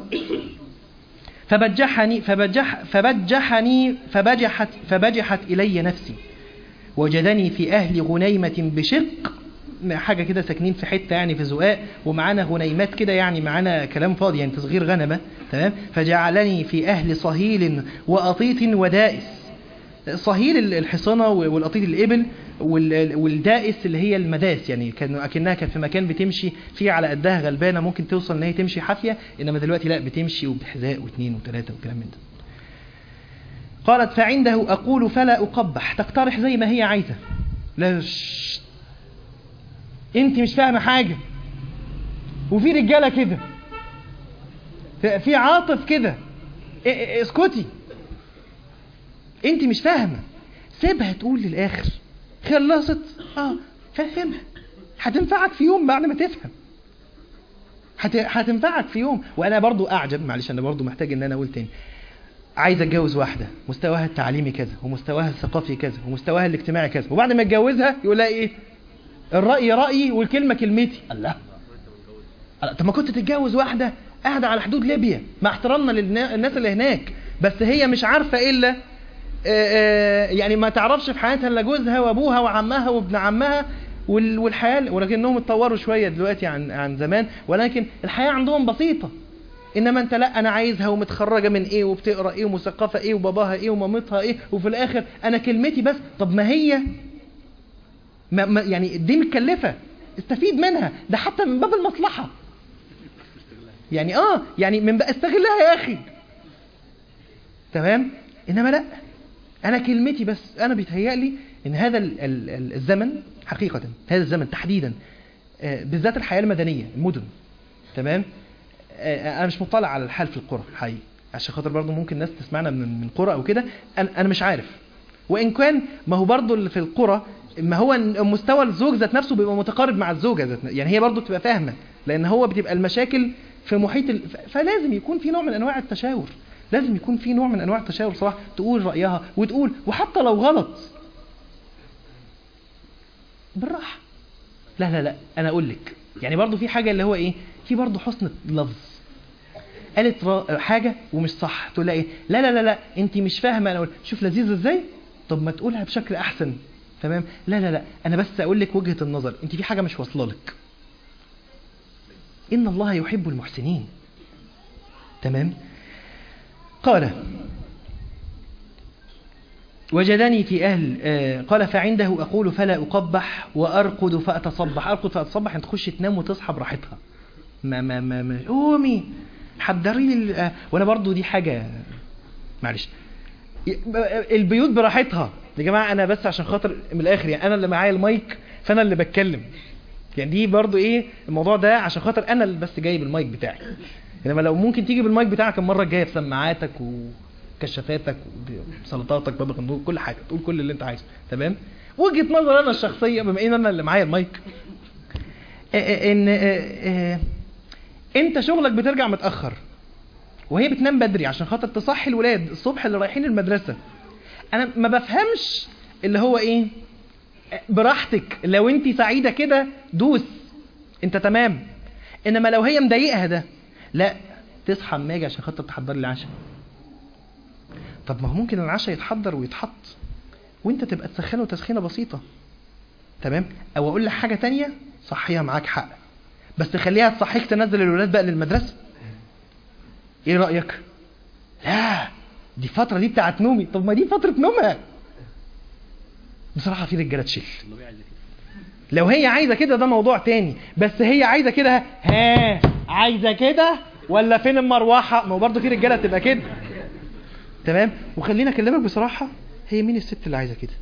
فبجحني فبجح فبجحني فبجحت فبجحت إلي نفسي وجدني في أهل غنيمة بشق حاجة كده ساكنين في حتة يعني في زقاق ومعانا غنيمات كده يعني معانا كلام فاضي يعني تصغير غنمة تمام فجعلني في أهل صهيل وأطيط ودائس صهيل ال- الحصانة و- والقطيط الإبل وال- والدائس اللي هي المداس يعني كان أكنها كان في مكان بتمشي فيه على قدها غلبانة ممكن توصل إن هي تمشي حافية إنما دلوقتي لا بتمشي وبحذاء واثنين وثلاثة وكلام من ده قالت فعنده أقول فلا أقبح تقترح زي ما هي عايزة لا شش. انت مش فاهمة حاجة وفي رجالة كده في- في عاطف كده ا- ا- اسكتي انت مش فاهمة سيبها تقول للآخر خلصت اه فهمها هتنفعك في يوم بعد ما تفهم هت... هتنفعك في يوم وانا برضو اعجب معلش انا برضو محتاج ان انا اقول تاني عايز اتجوز واحده مستواها التعليمي كذا ومستواها الثقافي كذا ومستواها الاجتماعي كذا وبعد ما اتجوزها يقول لها ايه الراي رايي والكلمه كلمتي الله الله، طب ما كنت تتجوز واحده قاعده على حدود ليبيا مع احترامنا للناس اللي هناك بس هي مش عارفه الا آه، آه، يعني ما تعرفش في حياتها الا جوزها وابوها وعمها وابن عمها وال- والحياه ولكنهم اتطوروا شويه دلوقتي عن عن زمان ولكن الحياه عندهم بسيطه انما انت لا انا عايزها ومتخرجه من ايه وبتقرا ايه ومثقفه ايه وباباها ايه ومامتها ايه وفي الاخر انا كلمتي بس طب ما هي ما ما يعني دي متكلفه استفيد منها ده حتى من باب المصلحه يعني اه يعني من بقى استغلها يا اخي تمام انما لا انا كلمتي بس انا بيتهيألي ان هذا ال- ال- ال- الزمن حقيقة هذا الزمن تحديدا آه، بالذات الحياة المدنية المدن تمام آه، انا مش مطلع على الحال في القرى حقيقي عشان خاطر برضه ممكن ناس تسمعنا من من قرى او كده انا أنا مش عارف وان كان ما هو برضه اللي في القرى ما هو إن مستوى الزوج ذات نفسه بيبقى متقارب مع الزوجه ذات ن- يعني هي برضه بتبقى فاهمه لان هو بتبقى المشاكل في محيط ال... ف- فلازم يكون في نوع من انواع التشاور لازم يكون في نوع من انواع التشاور صراحه تقول رايها وتقول وحتى لو غلط بالراحه لا لا لا انا اقول لك يعني برضه في حاجه اللي هو ايه في برضه حسن لفظ قالت را- حاجه ومش صح تقول لها ايه لا لا لا لا انت مش فاهمه انا أقول شوف لذيذه ازاي طب ما تقولها بشكل احسن تمام لا لا لا انا بس اقول لك وجهه النظر انت في حاجه مش واصله لك ان الله يحب المحسنين تمام قال وجدني في أهل آه، قال فعنده أقول فلا أقبح وأرقد فأتصبح أرقد فأتصبح أن تخش تنام وتصحى براحتها ما ما ما ما قومي حضري لي ال- آه، وأنا برضو دي حاجة معلش ي- البيوت براحتها يا جماعة أنا بس عشان خاطر من الآخر يعني أنا اللي معايا المايك فأنا اللي بتكلم يعني دي برضو إيه الموضوع ده عشان خاطر أنا اللي بس جايب المايك بتاعي انما لو ممكن تيجي بالمايك بتاعك المره الجايه بسماعاتك وكشافاتك وسلطاتك بابا غندور كل حاجه تقول كل اللي انت عايزه تمام وجهه نظر انا الشخصيه بما ان انا اللي معايا المايك آه، آه، ان آه، آه، انت شغلك بترجع متاخر وهي بتنام بدري عشان خاطر تصحي الولاد الصبح اللي رايحين المدرسه انا ما بفهمش اللي هو ايه آه، براحتك لو انت سعيده كده دوس انت تمام انما لو هي مضايقها ده لا تصحى اما اجي عشان خاطر تحضر لي العشاء طب ما هو ممكن العشاء يتحضر ويتحط وانت تبقى تسخنه تسخينه بسيطه تمام او اقول لك حاجه تانية صحيها معاك حق بس خليها تصحيك تنزل الولاد بقى للمدرسه ايه رايك لا دي الفتره دي بتاعت نومي طب ما دي فتره نومها بصراحه في رجاله تشيل لو هي عايزه كده ده موضوع تاني بس هي عايزه كده ها عايزه كده ولا فين المروحه ما هو برضه في رجاله تبقى كده تمام وخليني اكلمك بصراحه هي مين الست اللي عايزه كده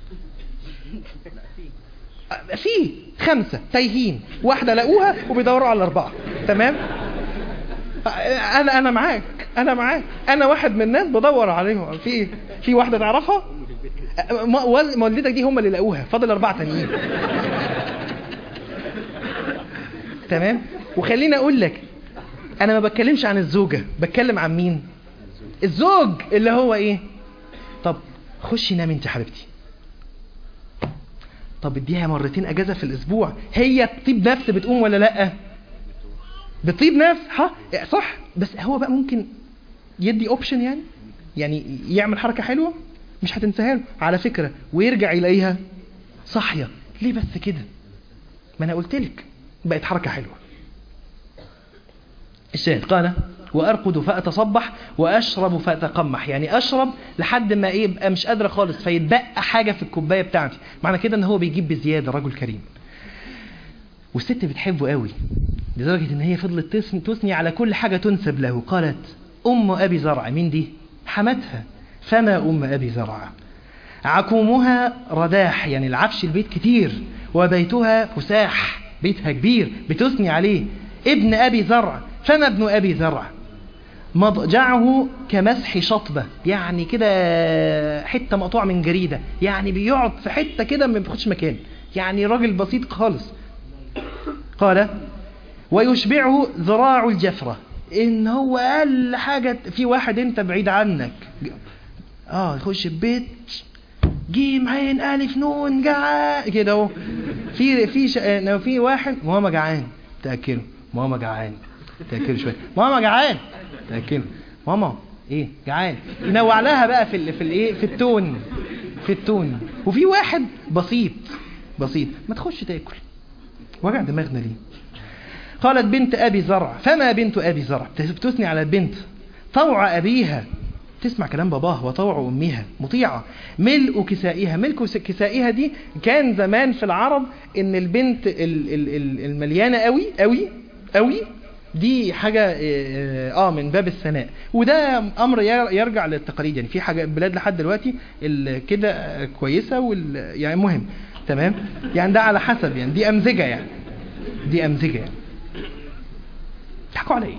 أه، في خمسه تايهين واحده لقوها وبيدوروا على الاربعه تمام أه، انا انا معاك انا معاك انا واحد من الناس بدور عليهم في في واحده تعرفها أه، ما- وال- والدتك دي هم اللي لقوها فاضل اربعه تانيين تمام وخليني اقول لك انا ما بتكلمش عن الزوجه بتكلم عن مين الزوج اللي هو ايه طب خشي نامي انت يا حبيبتي طب اديها مرتين اجازه في الاسبوع هي بطيب نفس بتقوم ولا لا بطيب نفس ها صح بس هو بقى ممكن يدي اوبشن يعني يعني يعمل حركه حلوه مش هتنساها له على فكره ويرجع يلاقيها صاحيه ليه بس كده ما انا قلت لك بقت حركه حلوه الشاهد قال وأرقد فأتصبح وأشرب فأتقمح يعني أشرب لحد ما إيه يبقى مش قادرة خالص فيتبقى حاجة في الكوباية بتاعتي معنى كده إن هو بيجيب بزيادة رجل كريم والست بتحبه قوي لدرجة إن هي فضلت تثني, تثني على كل حاجة تنسب له قالت أم أبي زرع مين دي؟ حمتها فما أم أبي زرع عكومها رداح يعني العفش البيت كتير وبيتها فساح بيتها كبير بتثني عليه ابن أبي زرع فما ابن أبي زرع مضجعه كمسح شطبة يعني كده حتة مقطوعة من جريدة يعني بيقعد في حتة كده ما بياخدش مكان يعني راجل بسيط خالص قال ويشبعه ذراع الجفرة ان هو اقل حاجة في واحد انت بعيد عنك اه يخش البيت جيم عين الف نون جعان كده اهو في في ش... لو في واحد ماما جعان تاكله ماما جعان تاكله شويه ماما جعان تاكله ماما ايه جعان ينوع لها بقى في ال... في الايه في التون في التون وفي واحد بسيط بسيط ما تخش تاكل وجع دماغنا ليه قالت بنت أبي زرع فما بنت أبي زرع بتثني على البنت طوع أبيها تسمع كلام باباها وطوع أمها مطيعة ملء كسائها ملك كسائها دي كان زمان في العرب ان البنت ال- ال- ال- المليانة قوي قوي قوي دي حاجة اه من باب الثناء وده امر ير- يرجع للتقاليد يعني في حاجة بلاد لحد دلوقتي ال- كده كويسة وال يعني مهم تمام يعني ده على حسب يعني دي امزجة يعني دي امزجة يعني تحكوا على ايه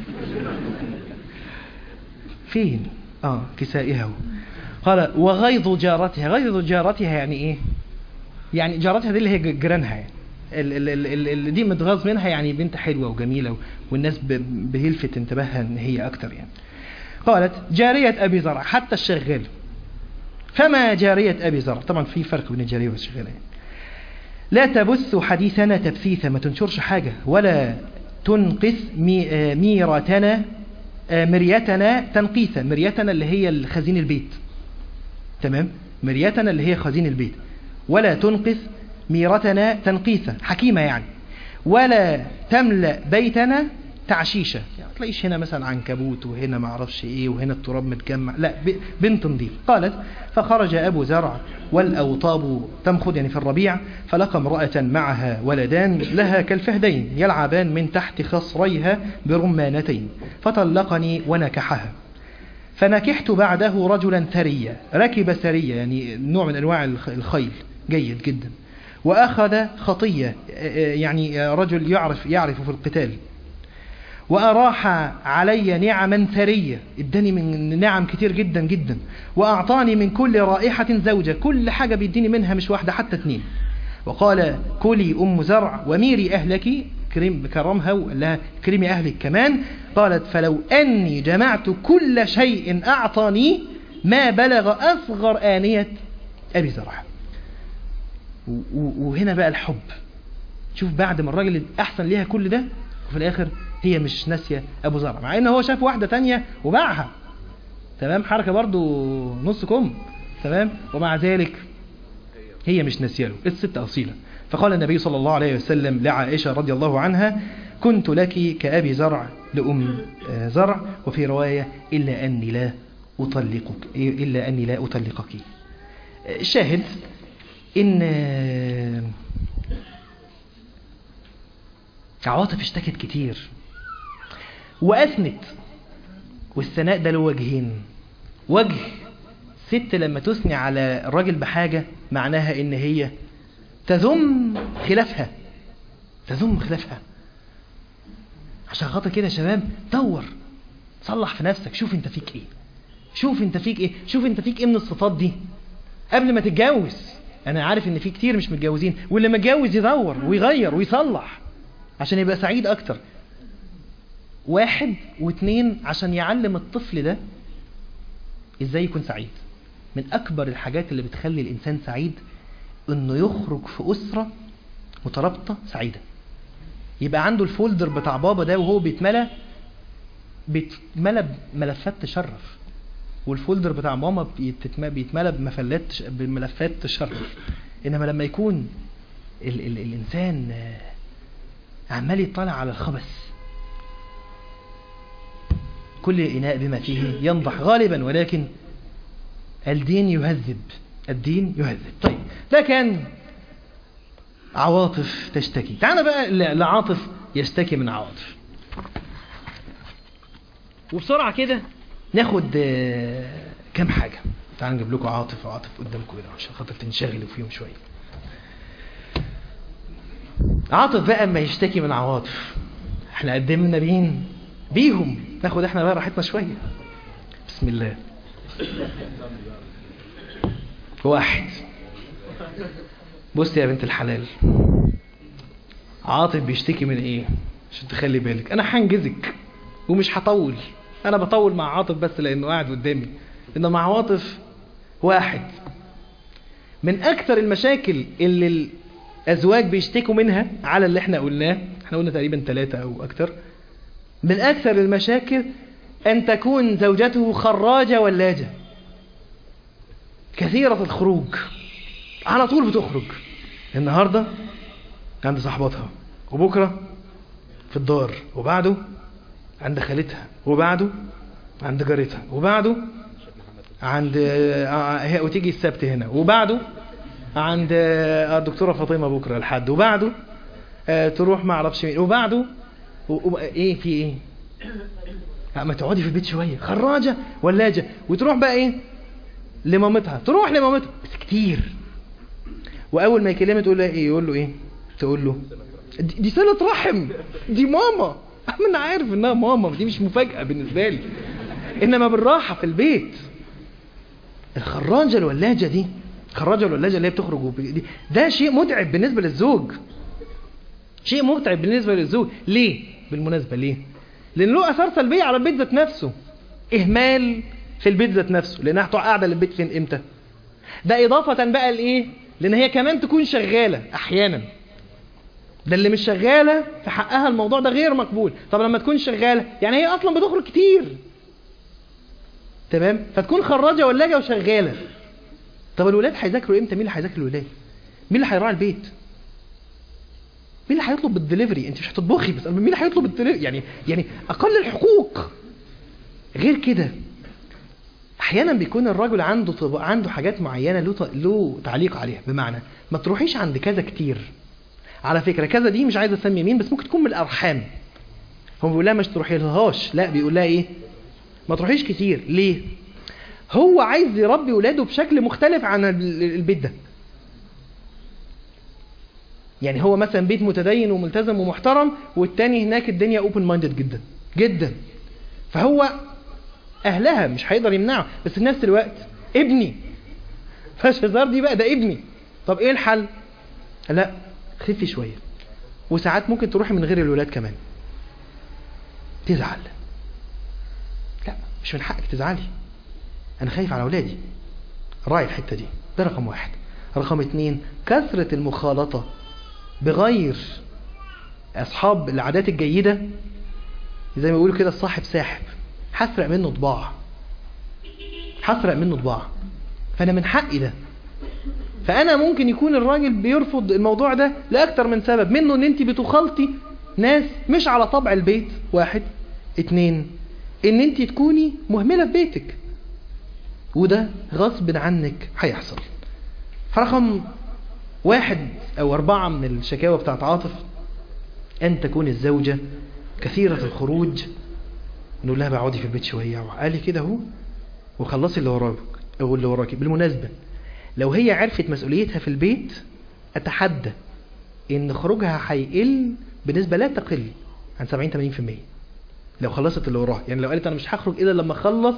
فين اه كسائها قال وغيظ جارتها غيظ جارتها يعني ايه يعني جارتها دي اللي هي جيرانها يعني ال- ال- ال- ال- اللي دي متغاظ منها يعني بنت حلوة وجميلة و- والناس ب- بيلفت انتباهها ان هي اكتر يعني قالت جارية ابي زرع حتى الشغال فما جارية ابي زرع طبعا في فرق بين الجارية والشغالة يعني لا تبث حديثنا تبثيثا ما تنشرش حاجة ولا تنقص مي- آه، ميرتنا آه، مريتنا تنقيثا مريتنا اللي هي الخزين البيت تمام مريتنا اللي هي خزين البيت ولا تنقص ميرتنا تنقيثا حكيمة يعني ولا تملأ بيتنا تعشيشة يعني تلاقيش هنا مثلا عنكبوت وهنا ما اعرفش ايه وهنا التراب متجمع لا ب- بنت نظيف قالت فخرج ابو زرع والاوطاب تمخض يعني في الربيع فلقى امرأة معها ولدان لها كالفهدين يلعبان من تحت خصريها برمانتين فطلقني ونكحها فنكحت بعده رجلا ثريا ركب ثريا يعني نوع من انواع الخ- الخيل جيد جدا واخذ خطيه آه، يعني رجل يعرف يعرف في القتال وأراح علي نعما ثرية اداني من نعم كتير جدا جدا وأعطاني من كل رائحة زوجة كل حاجة بيديني منها مش واحدة حتى اتنين وقال كلي أم زرع وميري أهلك كريم كرمها وقال لها كريمي أهلك كمان قالت فلو أني جمعت كل شيء أعطاني ما بلغ أصغر آنية أبي زرع و- و- وهنا بقى الحب شوف بعد ما الراجل احسن ليها كل ده وفي الاخر هي مش ناسيه ابو زرع مع ان هو شاف واحده تانية وباعها تمام حركه برضو نص كم تمام ومع ذلك هي مش ناسيه له الست اصيله فقال النبي صلى الله عليه وسلم لعائشه رضي الله عنها كنت لك كابي زرع لام آه، زرع وفي روايه الا اني لا اطلقك الا اني لا اطلقك آه، الشاهد ان آه، عواطف اشتكت كتير وأثنت والثناء ده له وجهين وجه ست لما تثني على الراجل بحاجة معناها ان هي تذم خلافها تذم خلافها عشان خاطر كده يا شباب دور صلح في نفسك شوف انت فيك ايه شوف انت فيك ايه شوف انت فيك ايه من الصفات دي قبل ما تتجوز انا عارف ان في كتير مش متجوزين واللي متجوز يدور ويغير ويصلح عشان يبقى سعيد اكتر واحد واثنين عشان يعلم الطفل ده ازاي يكون سعيد من اكبر الحاجات اللي بتخلي الانسان سعيد انه يخرج في اسرة مترابطة سعيدة يبقى عنده الفولدر بتاع بابا ده وهو بيتملى بيتملى بملفات تشرف والفولدر بتاع ماما بيتتم- بيتملى بمفلات تش- بملفات تشرف انما لما يكون ال ال الانسان آه، عمال يطلع على الخبث كل إناء بما فيه ينضح غالبا ولكن الدين يهذب الدين يهذب طيب ده كان عواطف تشتكي تعال بقى ل- لعاطف يشتكي من عواطف وبسرعة كده ناخد آه، كام حاجة تعال نجيب لكم عاطف وعاطف قدامكم كده عشان خاطر تنشغلوا فيهم شوية عاطف بقى اما يشتكي من عواطف احنا قدمنا بين بيهم ناخد احنا بقى راحتنا شوية بسم الله واحد بص يا بنت الحلال عاطف بيشتكي من ايه عشان تخلي بالك انا هنجزك ومش هطول انا بطول مع عاطف بس لانه قاعد قدامي انما مع عاطف واحد من اكثر المشاكل اللي الازواج بيشتكوا منها على اللي احنا قلناه احنا قلنا تقريبا ثلاثة او اكثر من اكثر المشاكل ان تكون زوجته خراجة ولاجة كثيرة الخروج على طول بتخرج النهاردة عند صاحبتها وبكرة في الدار وبعده عند خالتها وبعده عند جارتها وبعده عند آه، هي وتيجي السبت هنا وبعده عند آه، الدكتورة فاطمة بكرة الحد وبعده آه، تروح ما اعرفش مين وبعده و... و... ايه في ايه لا، ما تقعدي في البيت شوية خراجة ولاجة وتروح بقى ايه لمامتها تروح لمامتها بس كتير واول ما يكلمها تقول له ايه يقول له ايه تقول له دي, دي صله رحم دي ماما انا عارف انها ماما دي مش مفاجاه بالنسبه لي انما بالراحه في البيت الخراجه الولاجه دي الخراجه الولاجه اللي هي بتخرج وب... دي ده شيء متعب بالنسبه للزوج شيء متعب بالنسبه للزوج ليه بالمناسبه ليه لان له اثار سلبيه على البيت ذات نفسه اهمال في البيت ذات نفسه لانها هتقع قاعده للبيت فين امتى ده اضافه بقى لايه لان هي كمان تكون شغاله احيانا ده اللي مش شغاله في حقها الموضوع ده غير مقبول طب لما تكون شغاله يعني هي اصلا بتخرج كتير تمام فتكون خراجه ولاجه وشغاله طب الولاد هيذاكروا امتى مين اللي هيذاكر الولاد مين اللي هيراعي البيت مين اللي هيطلب بالدليفري انت مش هتطبخي بس مين اللي هيطلب الدليفري يعني يعني اقل الحقوق غير كده احيانا بيكون الرجل عنده طب... عنده حاجات معينه له ت... له تعليق عليها بمعنى ما تروحيش عند كذا كتير على فكره كذا دي مش عايز اسمي مين بس ممكن تكون من الارحام هو بيقول لها مش تروحي لهاش لا بيقول لها ايه ما تروحيش كتير ليه هو عايز يربي ولاده بشكل مختلف عن ال- البيت ده يعني هو مثلا بيت متدين وملتزم ومحترم والتاني هناك الدنيا اوبن مايندد جدا جدا فهو اهلها مش هيقدر يمنعه بس في نفس الوقت ابني فاش هزار دي بقى ده ابني طب ايه الحل لا خفي شويه وساعات ممكن تروحي من غير الولاد كمان تزعل لا مش من حقك تزعلي انا خايف على اولادي راعي الحته دي ده رقم واحد رقم اتنين كثرة المخالطة بغير أصحاب العادات الجيدة زي ما بيقولوا كده الصاحب ساحب هسرق منه طباع هسرق منه طباع فأنا من حقي ده فأنا ممكن يكون الراجل بيرفض الموضوع ده لأكتر من سبب منه إن أنت بتخلطي ناس مش على طبع البيت واحد اتنين إن أنت تكوني مهملة في بيتك وده غصب عنك هيحصل فرقم واحد أو أربعة من الشكاوى بتاعت عاطف أن تكون الزوجة كثيرة الخروج نقول لها بقعدي في البيت شوية قالي كده اهو وخلصي اللي وراك أو اللي وراكي بالمناسبة لو هي عرفت مسؤوليتها في البيت أتحدى إن خروجها هيقل بنسبة لا تقل عن 70 80% لو خلصت اللي وراها يعني لو قالت أنا مش هخرج إلا لما أخلص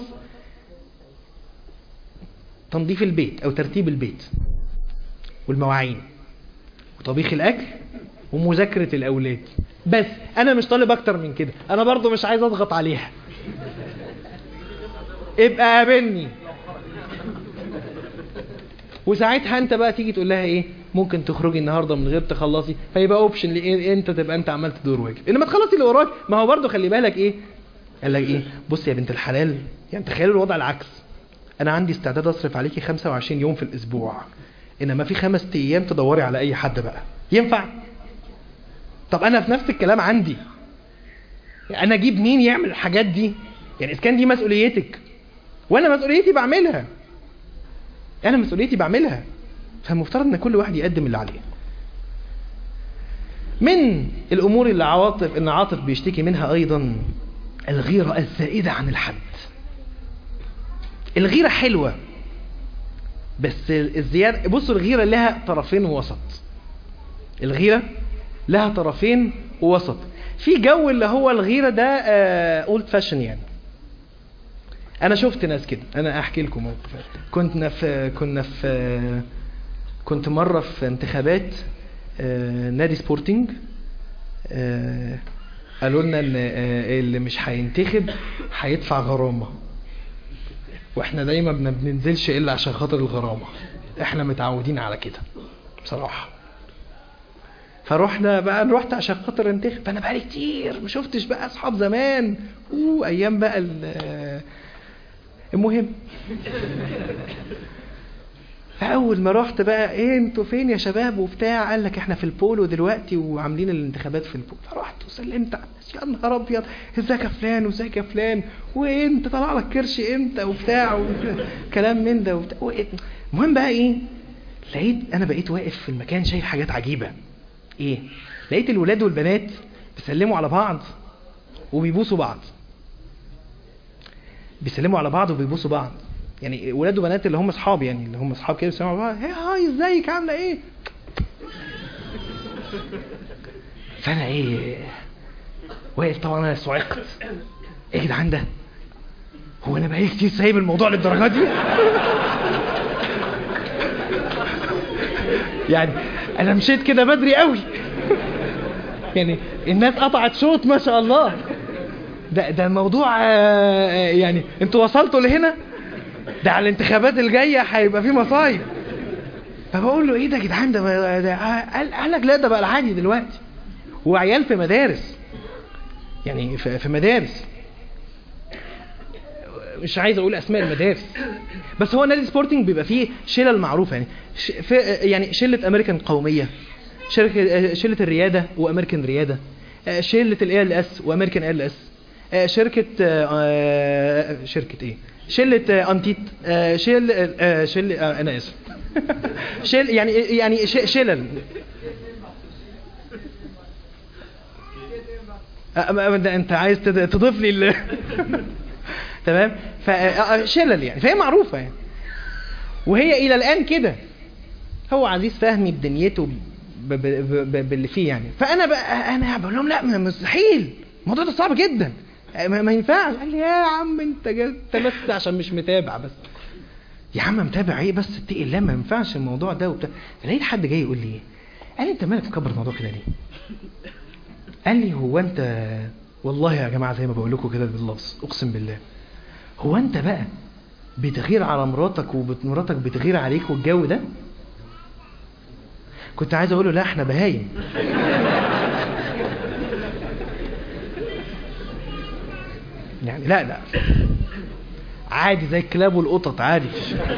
تنظيف البيت أو ترتيب البيت والمواعين وطبيخ الأكل ومذاكرة الأولاد بس أنا مش طالب أكتر من كده أنا برضو مش عايز أضغط عليها ابقى قابلني وساعتها انت بقى تيجي تقول لها ايه ممكن تخرجي النهارده من غير تخلصي فيبقى اوبشن لإيه انت تبقى انت عملت دور واجب انما تخلصي اللي وراك ما هو برضه خلي بالك ايه قال لك ايه بصي يا بنت الحلال يعني تخيلوا الوضع العكس انا عندي استعداد اصرف عليكي 25 يوم في الاسبوع انما في خمس ايام تدوري على اي حد بقى ينفع طب انا في نفس الكلام عندي انا اجيب مين يعمل الحاجات دي يعني اذا كان دي مسؤوليتك وانا مسؤوليتي بعملها انا مسؤوليتي بعملها فالمفترض ان كل واحد يقدم اللي عليه من الامور اللي عواطف ان عاطف بيشتكي منها ايضا الغيرة الزائدة عن الحد الغيرة حلوة بس الزيادة بصوا الغيرة لها طرفين ووسط الغيرة لها طرفين ووسط في جو اللي هو الغيرة ده اولد فاشن يعني انا شفت ناس كده انا احكي لكم موقف كنا في كنا في كنت مرة في انتخابات آه، نادي سبورتنج آه، قالوا لنا ان آه، اللي مش هينتخب هيدفع غرامة واحنا دايما ما بننزلش الا عشان خاطر الغرامة احنا متعودين على كده بصراحة فروحنا بقى رحت عشان خاطر انتخب فانا بقالي كتير ما شفتش بقى اصحاب زمان اوه ايام بقى ال- المهم فاول ما رحت بقى ايه انتوا فين يا شباب وبتاع قال لك احنا في البولو دلوقتي وعاملين الانتخابات في البولو فرحت وسلمت على الناس يا نهار ابيض ازيك يا فلان وازيك يا فلان وانت طلع لك كرش امتى وبتاع وكلام من ده وبتاع وإيه- المهم بقى ايه لقيت انا بقيت واقف في المكان شايف حاجات عجيبه ايه لقيت الولاد والبنات بيسلموا على بعض وبيبوسوا بعض بيسلموا على بعض وبيبوسوا بعض يعني ولاد وبنات اللي هم اصحاب يعني اللي هم اصحاب كده بيسلموا على بعض هي هاي ازيك عامله ايه فانا ايه واقف طبعا انا صعقت ايه يا جدعان ده هو انا بقالي كتير سايب الموضوع للدرجه دي يعني انا مشيت كده بدري قوي يعني الناس قطعت شوط ما شاء الله ده ده الموضوع آه، آه، يعني انتوا وصلتوا لهنا ده على الانتخابات الجايه هيبقى في مصايب فبقول له ايه ده يا جدعان ده, بقى- ده قال قال لك لا ده بقى العادي دلوقتي وعيال في مدارس يعني في في مدارس مش عايز اقول اسماء المدارس بس هو نادي سبورتنج بيبقى فيه شلل معروفه يعني ش... في يعني شله امريكان قوميه شركه شله الرياده وامريكان رياده آه، شله الاي ال اس وامريكان ال اس شركه آه، آه، شركه ايه شله آه، انتيت آه، شل آه، شل آه، انا اسف شل يعني يعني ش- شلل آه، ما- ده انت عايز تد- تضيف لي ال- تمام فشلل يعني فهي معروفه يعني وهي الى الان كده هو عزيز فهمي بدنيته ب- ب- ب- ب- باللي فيه يعني فانا بقى انا بقول لهم لا ما- مستحيل الموضوع ده صعب جدا ما, ما ينفعش قال لي يا عم انت جا- انت بس عشان مش متابع بس يا عم متابع ايه بس اتقي الله ما ينفعش الموضوع ده وبتاع فلقيت حد جاي يقول لي ايه قال لي انت مالك مكبر الموضوع كده ليه قال لي هو انت والله يا جماعه زي ما بقول لكم كده باللفظ اقسم بالله هو انت بقى بتغير على مراتك ومراتك بتغير عليك والجو ده كنت عايز اقول له لا احنا بهايم يعني لا لا عادي زي الكلاب والقطط عادي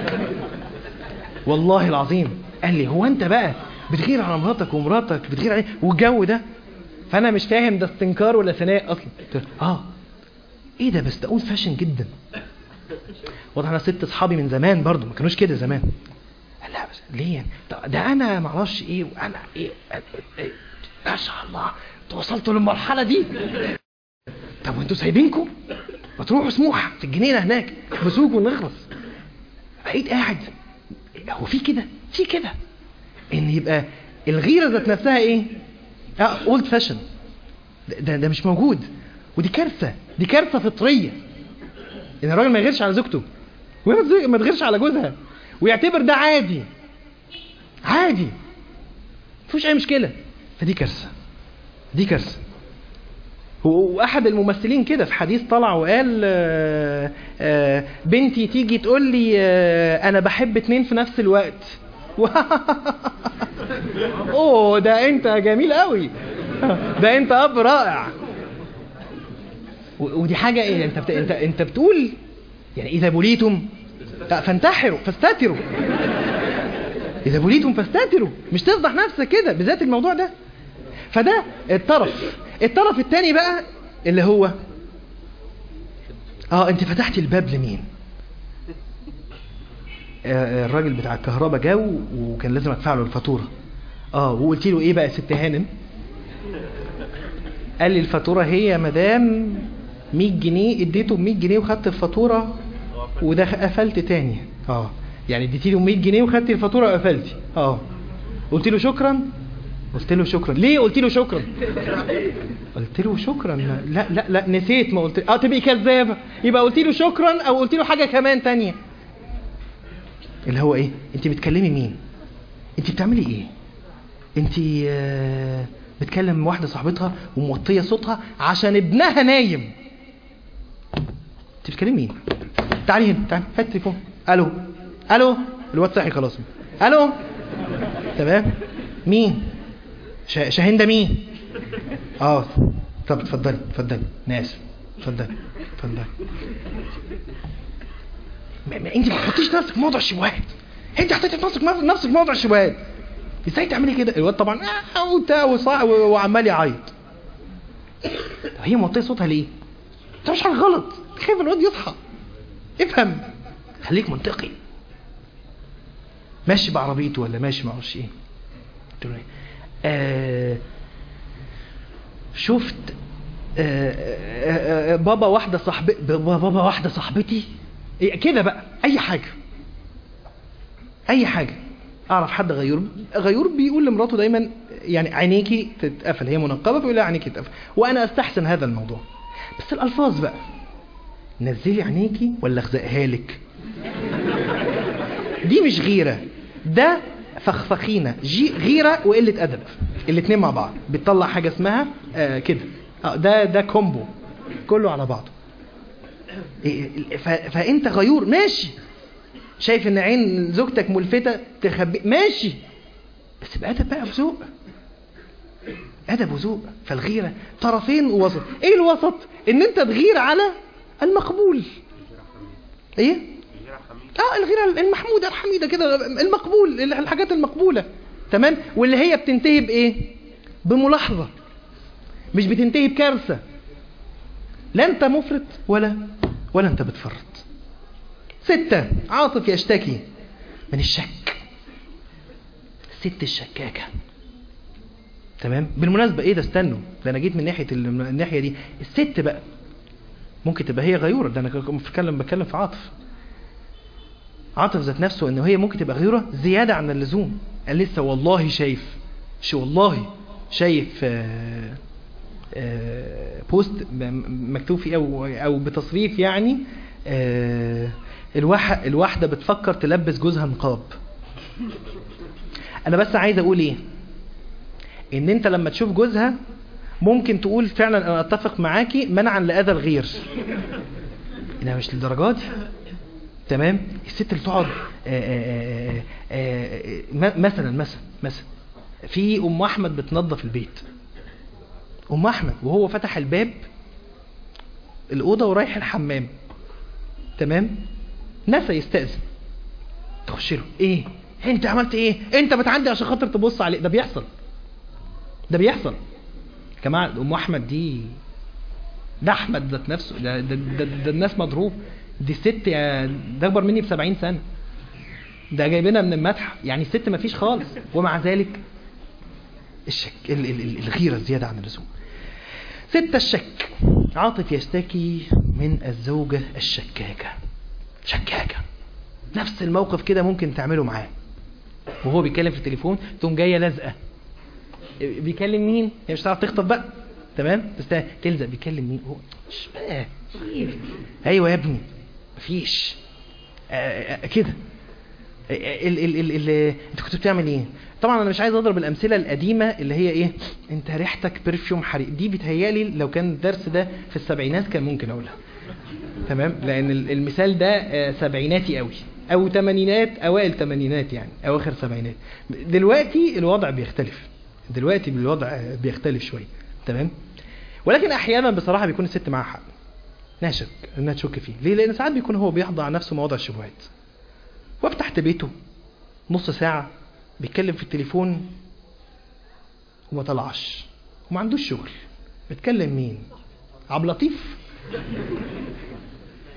والله العظيم قال لي هو انت بقى بتغير على مراتك ومراتك بتغير عليك والجو ده فانا مش فاهم ده استنكار ولا ثناء اصلا قلت له، اه ايه ده بس ده اول فاشن جدا واضح انا ست اصحابي من زمان برضو ما كانوش كده زمان قال لا بس ليه يعني طب ده انا ما اعرفش ايه وانا ايه, إيه ما شاء الله انتوا وصلتوا للمرحله دي طب وانتوا سايبينكم ما تروحوا سموحه في الجنينه هناك احبسوك ونخلص بقيت قاعد هو في كده في كده ان يبقى الغيره ذات نفسها ايه اه اولد فاشن ده, ده مش موجود ودي كارثه دي كارثه فطريه ان الراجل ما يغيرش على زوجته وهي ما تزي- ما تغيرش على جوزها ويعتبر ده عادي عادي مفيش اي مشكله فدي كارثه دي كارثه و- واحد الممثلين كده في حديث طلع وقال آه، آه، بنتي تيجي تقول لي آه، انا بحب اتنين في نفس الوقت اوه ده انت جميل قوي ده انت اب رائع و- ودي حاجه ايه انت بت... انت انت بتقول يعني اذا بليتم لا، فانتحروا فاستتروا اذا بليتم فاستتروا مش تفضح نفسك كده بالذات الموضوع ده فده الطرف الطرف الثاني بقى اللي هو اه انت فتحتي الباب لمين آه، الراجل بتاع الكهرباء جه و- وكان لازم ادفع له الفاتوره اه وقلت له ايه بقى يا ست هانم قال لي الفاتوره هي يا مدام 100 جنيه اديته ب 100 جنيه وخدت الفاتوره وده قفلت تاني اه يعني اديتي له 100 جنيه وخدتي الفاتوره وقفلتي اه قلت له شكرا قلت له شكرا ليه قلت له شكرا قلت له شكرا لا لا لا نسيت ما قلت اه تبقي كذابه يبقى قلت له شكرا او قلت له حاجه كمان تانية اللي هو ايه انت بتكلمي مين انت بتعملي ايه انت آه، بتكلم واحده صاحبتها وموطيه صوتها عشان ابنها نايم انت بتكلمي مين تعالي هنا تعالي هات التليفون الو الو الواد صحي خلاص الو تمام مين شا- شاهين ده مين اه طب اتفضلي اتفضلي انا اسف اتفضلي اتفضلي ما ما انت ما تحطيش نفسك في موضع الشبهات انت حطيتي في نفسك نفسك في موضع الشبهات ازاي تعملي كده الواد طبعا آه وبتاع وصا- و- وعمال يعيط طب هي موطيه صوتها ليه انت مش حاجه غلط خايف الواد يصحى افهم خليك منطقي ماشي بعربيته ولا ماشي ما اعرفش ايه قلت له ايه آه شفت آه آه آه بابا واحده صاحبتي بابا واحده صاحبتي إيه كده بقى اي حاجه اي حاجه اعرف حد غيور غيور بيقول لمراته دايما يعني عينيكي تتقفل هي منقبه بيقول لها عينيكي تتقفل وانا استحسن هذا الموضوع بس الالفاظ بقى نزلي عينيكي ولا اخزقها لك دي مش غيره ده فخفخينه جي غيره وقله ادب الاتنين مع بعض بتطلع حاجه اسمها آه كده آه ده ده كومبو كله على بعضه إيه، ف- فانت غيور ماشي شايف ان عين زوجتك ملفتة تخبي ماشي بس بأدب بقى وذوق أدب وذوق فالغيرة طرفين ووسط ايه الوسط ان انت تغير على المقبول ايه اه الغيرة المحمودة الحميدة كده المقبول الحاجات المقبولة تمام واللي هي بتنتهي بايه بملاحظة مش بتنتهي بكارثة لا انت مفرط ولا ولا انت بتفرط ستة عاطف يشتكي من الشك ست الشكاكة تمام بالمناسبة ايه ده استنوا ده انا جيت من ناحية ال- من الناحية دي الست بقى ممكن تبقى هي غيورة ده انا كنت بتكلم بتكلم في عاطف عاطف ذات نفسه انه هي ممكن تبقى غيورة زيادة عن اللزوم قال لسه والله شايف شو والله شايف آه آه، بوست م- مكتوب فيه او او بتصريف يعني آه، الواحد الواحده بتفكر تلبس جوزها نقاب انا بس عايز اقول ايه ان انت لما تشوف جوزها ممكن تقول فعلا انا اتفق معاكي منعا لاذى الغير انها مش للدرجات دي تمام الست اللي تقعد آه، آه، آه، آه، م- مثلا مثلا مثلا في ام احمد بتنظف البيت ام احمد وهو فتح الباب الاوضه ورايح الحمام تمام نسى يستاذن تخش له ايه انت عملت ايه انت بتعدي عشان خاطر تبص عليه ده بيحصل ده بيحصل يا جماعه ام احمد دي ده احمد ذات نفسه ده ده, ده, ده الناس مضروب دي ست يا ده اكبر مني ب 70 سنه ده جايبينها من المتحف يعني الست ما فيش خالص ومع ذلك الشك ال- ال- ال- الغيره الزياده عن اللزوم ستة الشك عاطف يشتكي من الزوجة الشكاكة شكاكة نفس الموقف كده ممكن تعمله معاه وهو بيتكلم في التليفون تقوم جاية لازقة بيكلم مين؟ هي مش هتعرف تخطب بقى تمام؟ تست- تلزق بيكلم مين؟ هو مش بقى ايوه يا ابني مفيش آه، آه، كده ال ال ال ال انت كنت بتعمل ايه طبعا انا مش عايز اضرب الامثله القديمه اللي هي ايه انت ريحتك برفيوم حريق دي بيتهيالي لو كان الدرس ده في السبعينات كان ممكن اقولها تمام لان ال- المثال ده آه، سبعيناتي قوي او تمانينات اوائل تمانينات يعني اواخر سبعينات دلوقتي الوضع بيختلف دلوقتي الوضع آه، بيختلف شويه تمام ولكن احيانا بصراحه بيكون الست معاها حق انها شك انها تشك فيه ليه لان ساعات بيكون هو بيخضع نفسه مواضع الشبهات واقف تحت بيته نص ساعة بيتكلم في التليفون وما طلعش وما عندوش شغل بيتكلم مين عبد اللطيف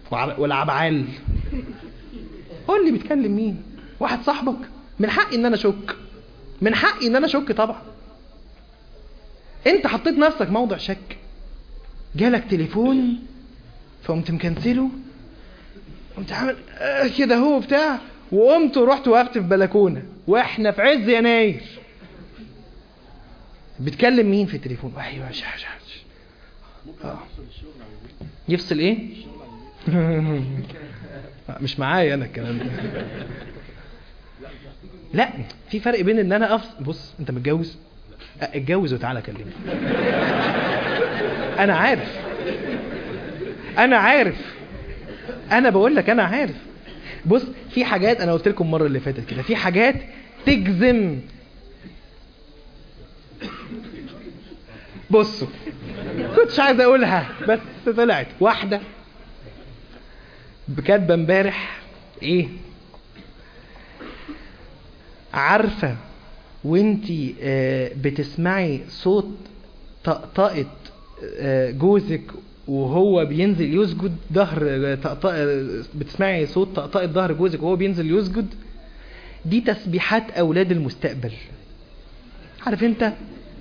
وع- والعبعال قول لي بيتكلم مين واحد صاحبك من حقي ان انا اشك من حقي ان انا اشك طبعا انت حطيت نفسك موضع شك جالك تليفون فقمت مكنسله قمت عامل آه كده هو بتاع وقمت ورحت وقفت في بلكونه واحنا في عز يناير بتكلم مين في التليفون ايوه شح شح شح. آه. يفصل ايه مش معايا انا الكلام ده لا في فرق بين ان انا افصل بص انت متجوز أه، اتجوز وتعالى كلمني انا عارف انا عارف انا بقول لك انا عارف بص في حاجات انا قلت لكم المره اللي فاتت كده في حاجات تجزم بصوا كنتش عايز اقولها بس طلعت واحده كاتبه امبارح ايه عارفه وانتي آه، بتسمعي صوت طقطقه آه، جوزك وهو بينزل يسجد ظهر آه، طقطقه بتسمعي صوت طقطقه ظهر جوزك وهو بينزل يسجد دي تسبيحات اولاد المستقبل عارف انت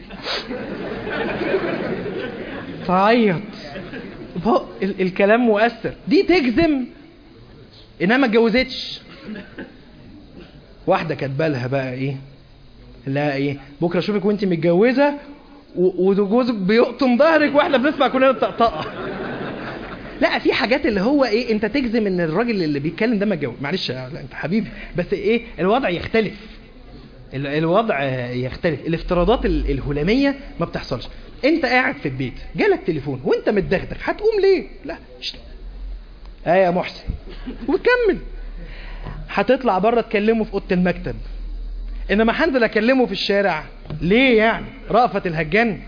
تعيط بق- ال- الكلام مؤثر دي تجزم انها ما اتجوزتش واحده كاتبه لها بقى ايه لا ايه بكره اشوفك وانت متجوزه و- وجوزك بيقطم ظهرك واحنا بنسمع كلنا الطقطقه لا في حاجات اللي هو ايه انت تجزم ان الراجل اللي بيتكلم ده متجوز معلش لا انت حبيبي بس ايه الوضع يختلف ال- الوضع يختلف الافتراضات ال- الهلاميه ما بتحصلش انت قاعد في البيت جالك تليفون وانت متدغدغ هتقوم ليه لا شت. اه يا محسن وتكمل هتطلع بره تكلمه في اوضه المكتب انما هنزل اكلمه في الشارع ليه يعني رأفت الهجان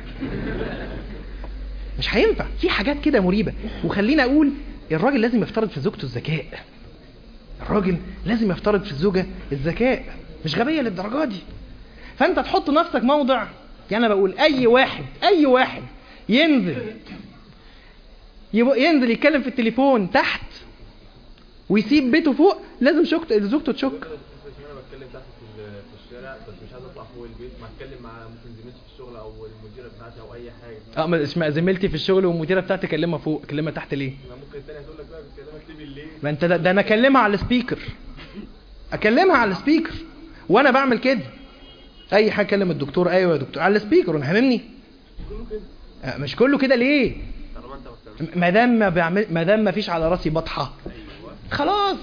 مش هينفع في حاجات كده مريبه وخلينا اقول الراجل لازم يفترض في زوجته الذكاء الراجل لازم يفترض في الزوجه الذكاء مش غبيه للدرجه دي فانت تحط نفسك موضع يعني انا بقول اي واحد اي واحد ينزل يبقى ينزل يتكلم في التليفون تحت ويسيب بيته فوق لازم شكت زوجته تشك انا بتكلم تحت في ال- في الشارع بس مش عايز اطلع فوق البيت ما اتكلم مع ممكن زميلتي في الشغل او المديره بتاعتي او اي حاجه اه ما اسمع زميلتي في الشغل والمديره بتاعتي اكلمها فوق اكلمها تحت ليه ما ممكن التانية تقول لك بقى بكلمك ليه بالليل ما انت ده, ده انا اكلمها على السبيكر اكلمها على السبيكر وانا بعمل كده اي حاجه اكلم الدكتور ايوه يا دكتور على السبيكر وانا هاممني كله كده آه، مش كله كده ليه طالما انت ما بتعملش ما دام ما بعمل ما دام ما فيش على راسي بطحه خلاص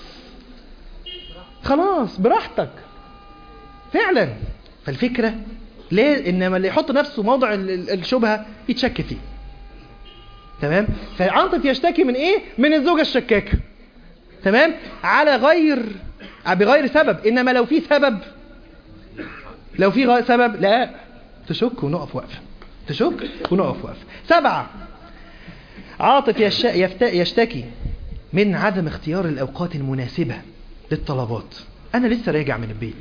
خلاص براحتك فعلا فالفكره ليه انما اللي يحط نفسه موضع ال- ال- الشبهه يتشك فيه تمام فعاطف يشتكي من ايه من الزوجه الشكاكه تمام على غير بغير سبب انما لو في سبب لو في غ- سبب لا تشك ونقف وقفه تشك ونقف وقفه سبعه عاطف يش- يفت- يشتكي من عدم اختيار الأوقات المناسبة للطلبات أنا لسه راجع من البيت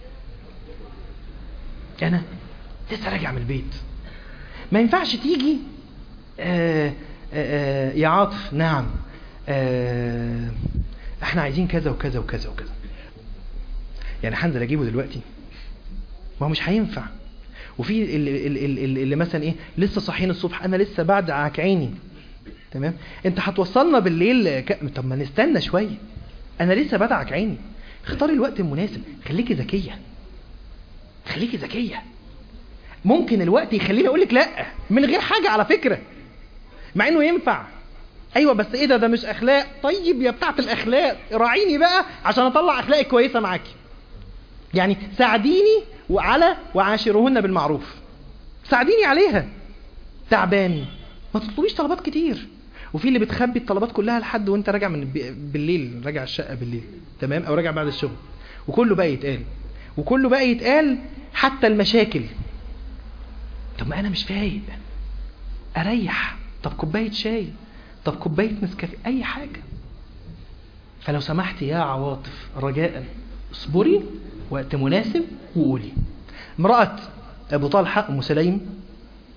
أنا لسه راجع من البيت ما ينفعش تيجي آه آه آه يا عاطف نعم آه احنا عايزين كذا وكذا وكذا وكذا يعني هنزل اجيبه دلوقتي ما هو مش هينفع وفي اللي, اللي, اللي, اللي مثلا ايه لسه صاحيين الصبح انا لسه بعد عكعيني تمام انت هتوصلنا بالليل ك... طب ما نستنى شويه انا لسه بدعك عيني اختاري الوقت المناسب خليكي ذكيه خليكي ذكيه ممكن الوقت يخليني اقول لك لا من غير حاجه على فكره مع انه ينفع ايوه بس ايه ده ده مش اخلاق طيب يا بتاعه الاخلاق راعيني بقى عشان اطلع اخلاقي كويسه معاكي يعني ساعديني وعلى وعاشرهن بالمعروف ساعديني عليها تعبان ما تطلبيش طلبات كتير وفي اللي بتخبي الطلبات كلها لحد وانت راجع من البي- بالليل راجع الشقه بالليل تمام او راجع بعد الشغل وكله بقى يتقال وكله بقى يتقال حتى المشاكل طب ما انا مش فايق اريح طب كوبايه شاي طب كوبايه نسكافيه اي حاجه فلو سمحت يا عواطف رجاء اصبري وقت مناسب وقولي امرأة أبو طلحة أم سليم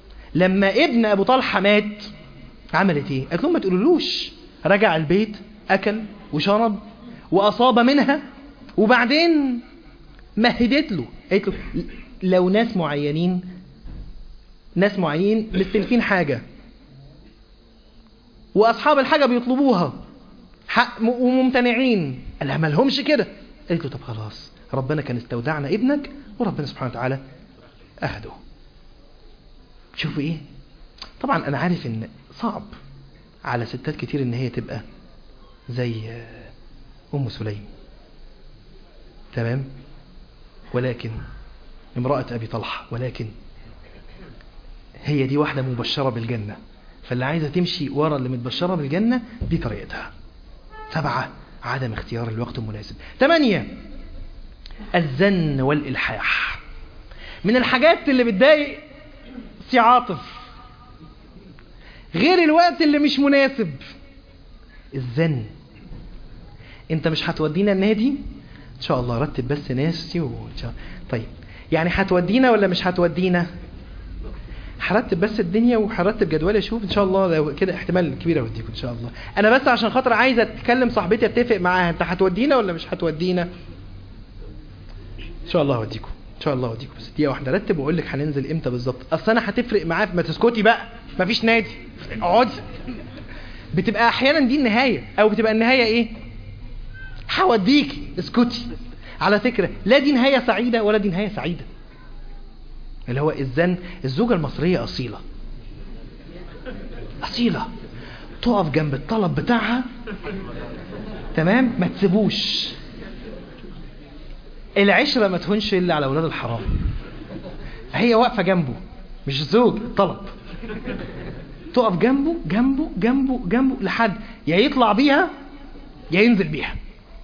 لما ابن أبو طلحة مات عملت إيه؟ قالت لهم ما تقولولوش رجع البيت اكل وشرب واصاب منها وبعدين مهدت له قالت له لو ناس معينين ناس معينين مستلفين حاجة واصحاب الحاجة بيطلبوها حق م- وممتنعين قال لها مالهمش كده قالت له طب خلاص ربنا كان استودعنا ابنك وربنا سبحانه وتعالى اهده شوفوا ايه طبعا انا عارف ان صعب على ستات كتير ان هي تبقى زي آه، ام سليم تمام ولكن امرأة ابي طلحة ولكن هي دي واحدة مبشرة بالجنة فاللي عايزة تمشي ورا اللي متبشرة بالجنة دي طريقتها سبعة عدم اختيار الوقت المناسب ثمانية الزن والإلحاح من الحاجات اللي بتضايق سي عاطف غير الوقت اللي مش مناسب الزن انت مش هتودينا النادي ان شاء الله رتب بس ناسي وان شاء طيب يعني هتودينا ولا مش هتودينا هرتب بس الدنيا وهرتب جدولي اشوف ان شاء الله لو كده احتمال كبير اوديكم ان شاء الله انا بس عشان خاطر عايز اتكلم صاحبتي اتفق معاها انت هتودينا ولا مش هتودينا ان شاء الله اوديكم ان شاء الله اوديكم بس دقيقه واحده رتب واقول لك هننزل امتى بالظبط اصل انا هتفرق معاه ما تسكتي بقى مفيش نادي اقعدي بتبقى احيانا دي النهايه او بتبقى النهايه ايه هوديكي اسكتي على فكره لا دي نهايه سعيده ولا دي نهايه سعيده اللي هو الزن الزوجه المصريه اصيله اصيله تقف جنب الطلب بتاعها تمام ما تسيبوش العشره ما تهونش الا على اولاد الحرام هي واقفه جنبه مش الزوج طلب تقف جنبه جنبه جنبه جنبه لحد يا يطلع بيها يا ينزل بيها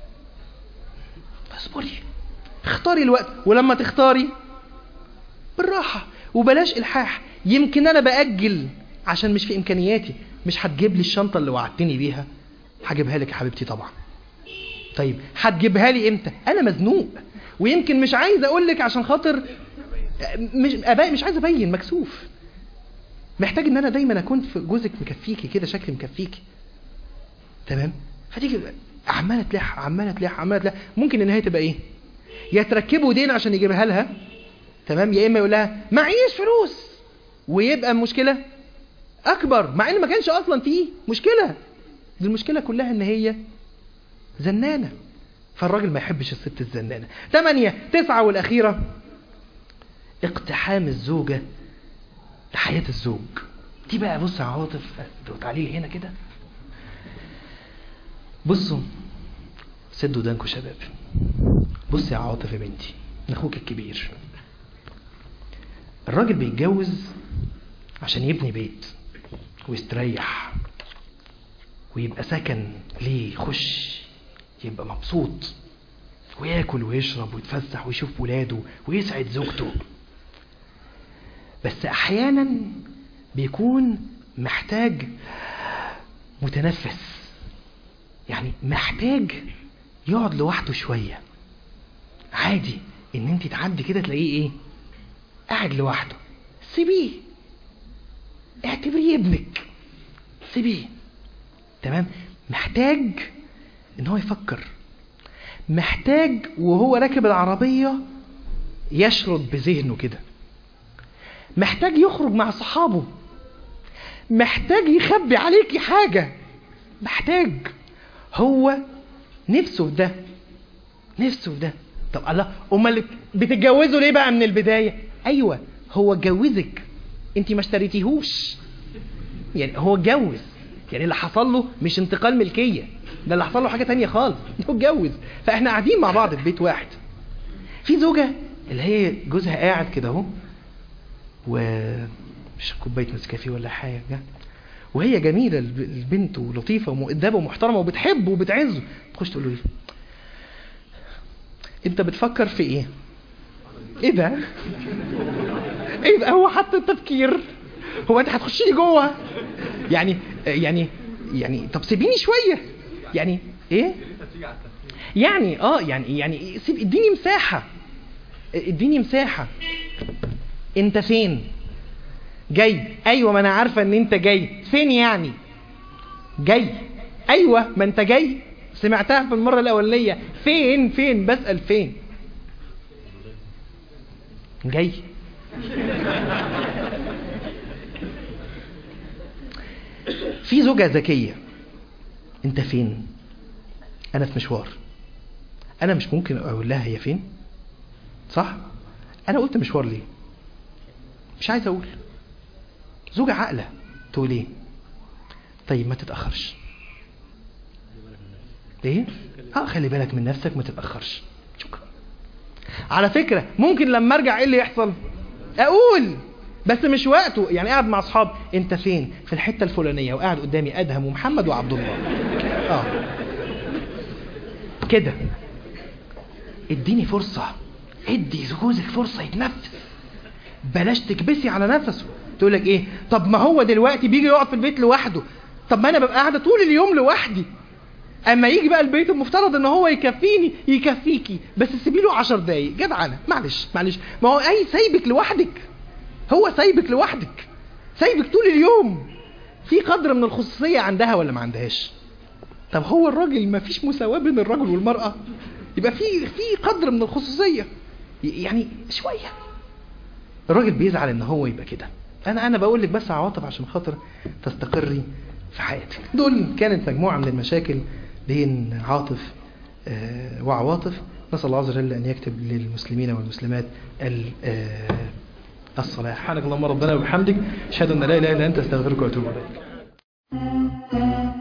اصبري اختاري الوقت ولما تختاري بالراحة وبلاش إلحاح يمكن أنا بأجل عشان مش في إمكانياتي مش هتجيب لي الشنطة اللي وعدتني بيها هجيبها لك يا حبيبتي طبعا طيب هتجيبها لي امتى انا مزنوق ويمكن مش عايز اقول لك عشان خاطر مش ابائي مش عايز ابين مكسوف محتاج ان انا دايما اكون في جوزك مكفيكي كده شكل مكفيكي تمام فتيجي عماله تلح عماله تلح عماله تلح ممكن النهايه تبقى ايه يا تركبه دين عشان يجيبها لها تمام يا اما يقول لها معيش فلوس ويبقى المشكله اكبر مع ان ما كانش اصلا فيه مشكله دي المشكله كلها ان هي زنانه فالراجل ما يحبش الست الزنانه ثمانية تسعة والاخيره اقتحام الزوجه لحياه الزوج دي بقى بص يا عاطف تعالي لي هنا كده بصوا سدوا ودانكم شباب بص يا عاطف يا بنتي من اخوك الكبير الراجل بيتجوز عشان يبني بيت ويستريح ويبقى سكن ليه يخش يبقى مبسوط وياكل ويشرب ويتفسح ويشوف ولاده ويسعد زوجته بس احيانا بيكون محتاج متنفس يعني محتاج يقعد لوحده شوية عادي ان انت تعدي كده تلاقيه ايه قاعد لوحده سيبيه اعتبريه ابنك سيبيه تمام محتاج ان هو يفكر محتاج وهو راكب العربية يشرد بذهنه كده محتاج يخرج مع صحابه محتاج يخبي عليكي حاجة محتاج هو نفسه في ده نفسه في ده طب الله امال بتتجوزوا ليه بقى من البداية ايوه هو اتجوزك انت ما اشتريتيهوش يعني هو اتجوز يعني اللي حصل له مش انتقال ملكية ده اللي حصل له حاجة تانية خالص هو اتجوز فاحنا قاعدين مع بعض في بيت واحد في زوجة اللي هي جوزها قاعد كده اهو و مش كوباية نسكافيه ولا حاجة وهي جميلة الب- البنت ولطيفة ومؤدبة ومحترمة وبتحبه وبتعزه تخش تقول له ايه انت بتفكر في ايه ايه ده ايه ده هو حتى التفكير هو انت هتخش لي جوه يعني يعني يعني طب سيبيني شويه يعني ايه يعني اه يعني يعني سيب اديني مساحه اديني مساحه انت فين جاي ايوه ما انا عارفه ان انت جاي فين يعني جاي ايوه ما انت جاي سمعتها في المره الاولانيه فين فين بسال فين جاي في زوجة ذكية انت فين انا في مشوار انا مش ممكن اقول لها هي فين صح انا قلت مشوار ليه مش عايز اقول زوجة عاقلة تقول ايه طيب ما تتأخرش ايه اه خلي بالك من نفسك ما تتأخرش شكرا على فكرة ممكن لما ارجع ايه اللي يحصل اقول بس مش وقته يعني قاعد مع اصحاب انت فين في الحتة الفلانية وقاعد قدامي ادهم ومحمد وعبد الله اه كده اديني فرصة ادي جوزك فرصة يتنفس بلاش تكبسي على نفسه تقول لك ايه طب ما هو دلوقتي بيجي يقعد في البيت لوحده طب ما انا ببقى قاعده طول اليوم لوحدي اما يجي بقى البيت المفترض ان هو يكفيني يكفيكي بس سيبي له 10 دقايق جدعنه معلش معلش ما هو اي سايبك لوحدك هو سايبك لوحدك سايبك طول اليوم في قدر من الخصوصيه عندها ولا ما عندهاش طب هو الراجل ما فيش مساواه بين الرجل والمراه يبقى في في قدر من الخصوصيه يعني شويه الراجل بيزعل ان هو يبقى كده انا انا بقول لك بس عواطف عشان خاطر تستقري في حياتك دول كانت مجموعه من المشاكل بين عاطف آه، وعواطف نسال الله عز وجل ان يكتب للمسلمين والمسلمات ال- آه، الصلاح سبحانك اللهم ربنا وبحمدك اشهد ان لا اله الا انت استغفرك واتوب اليك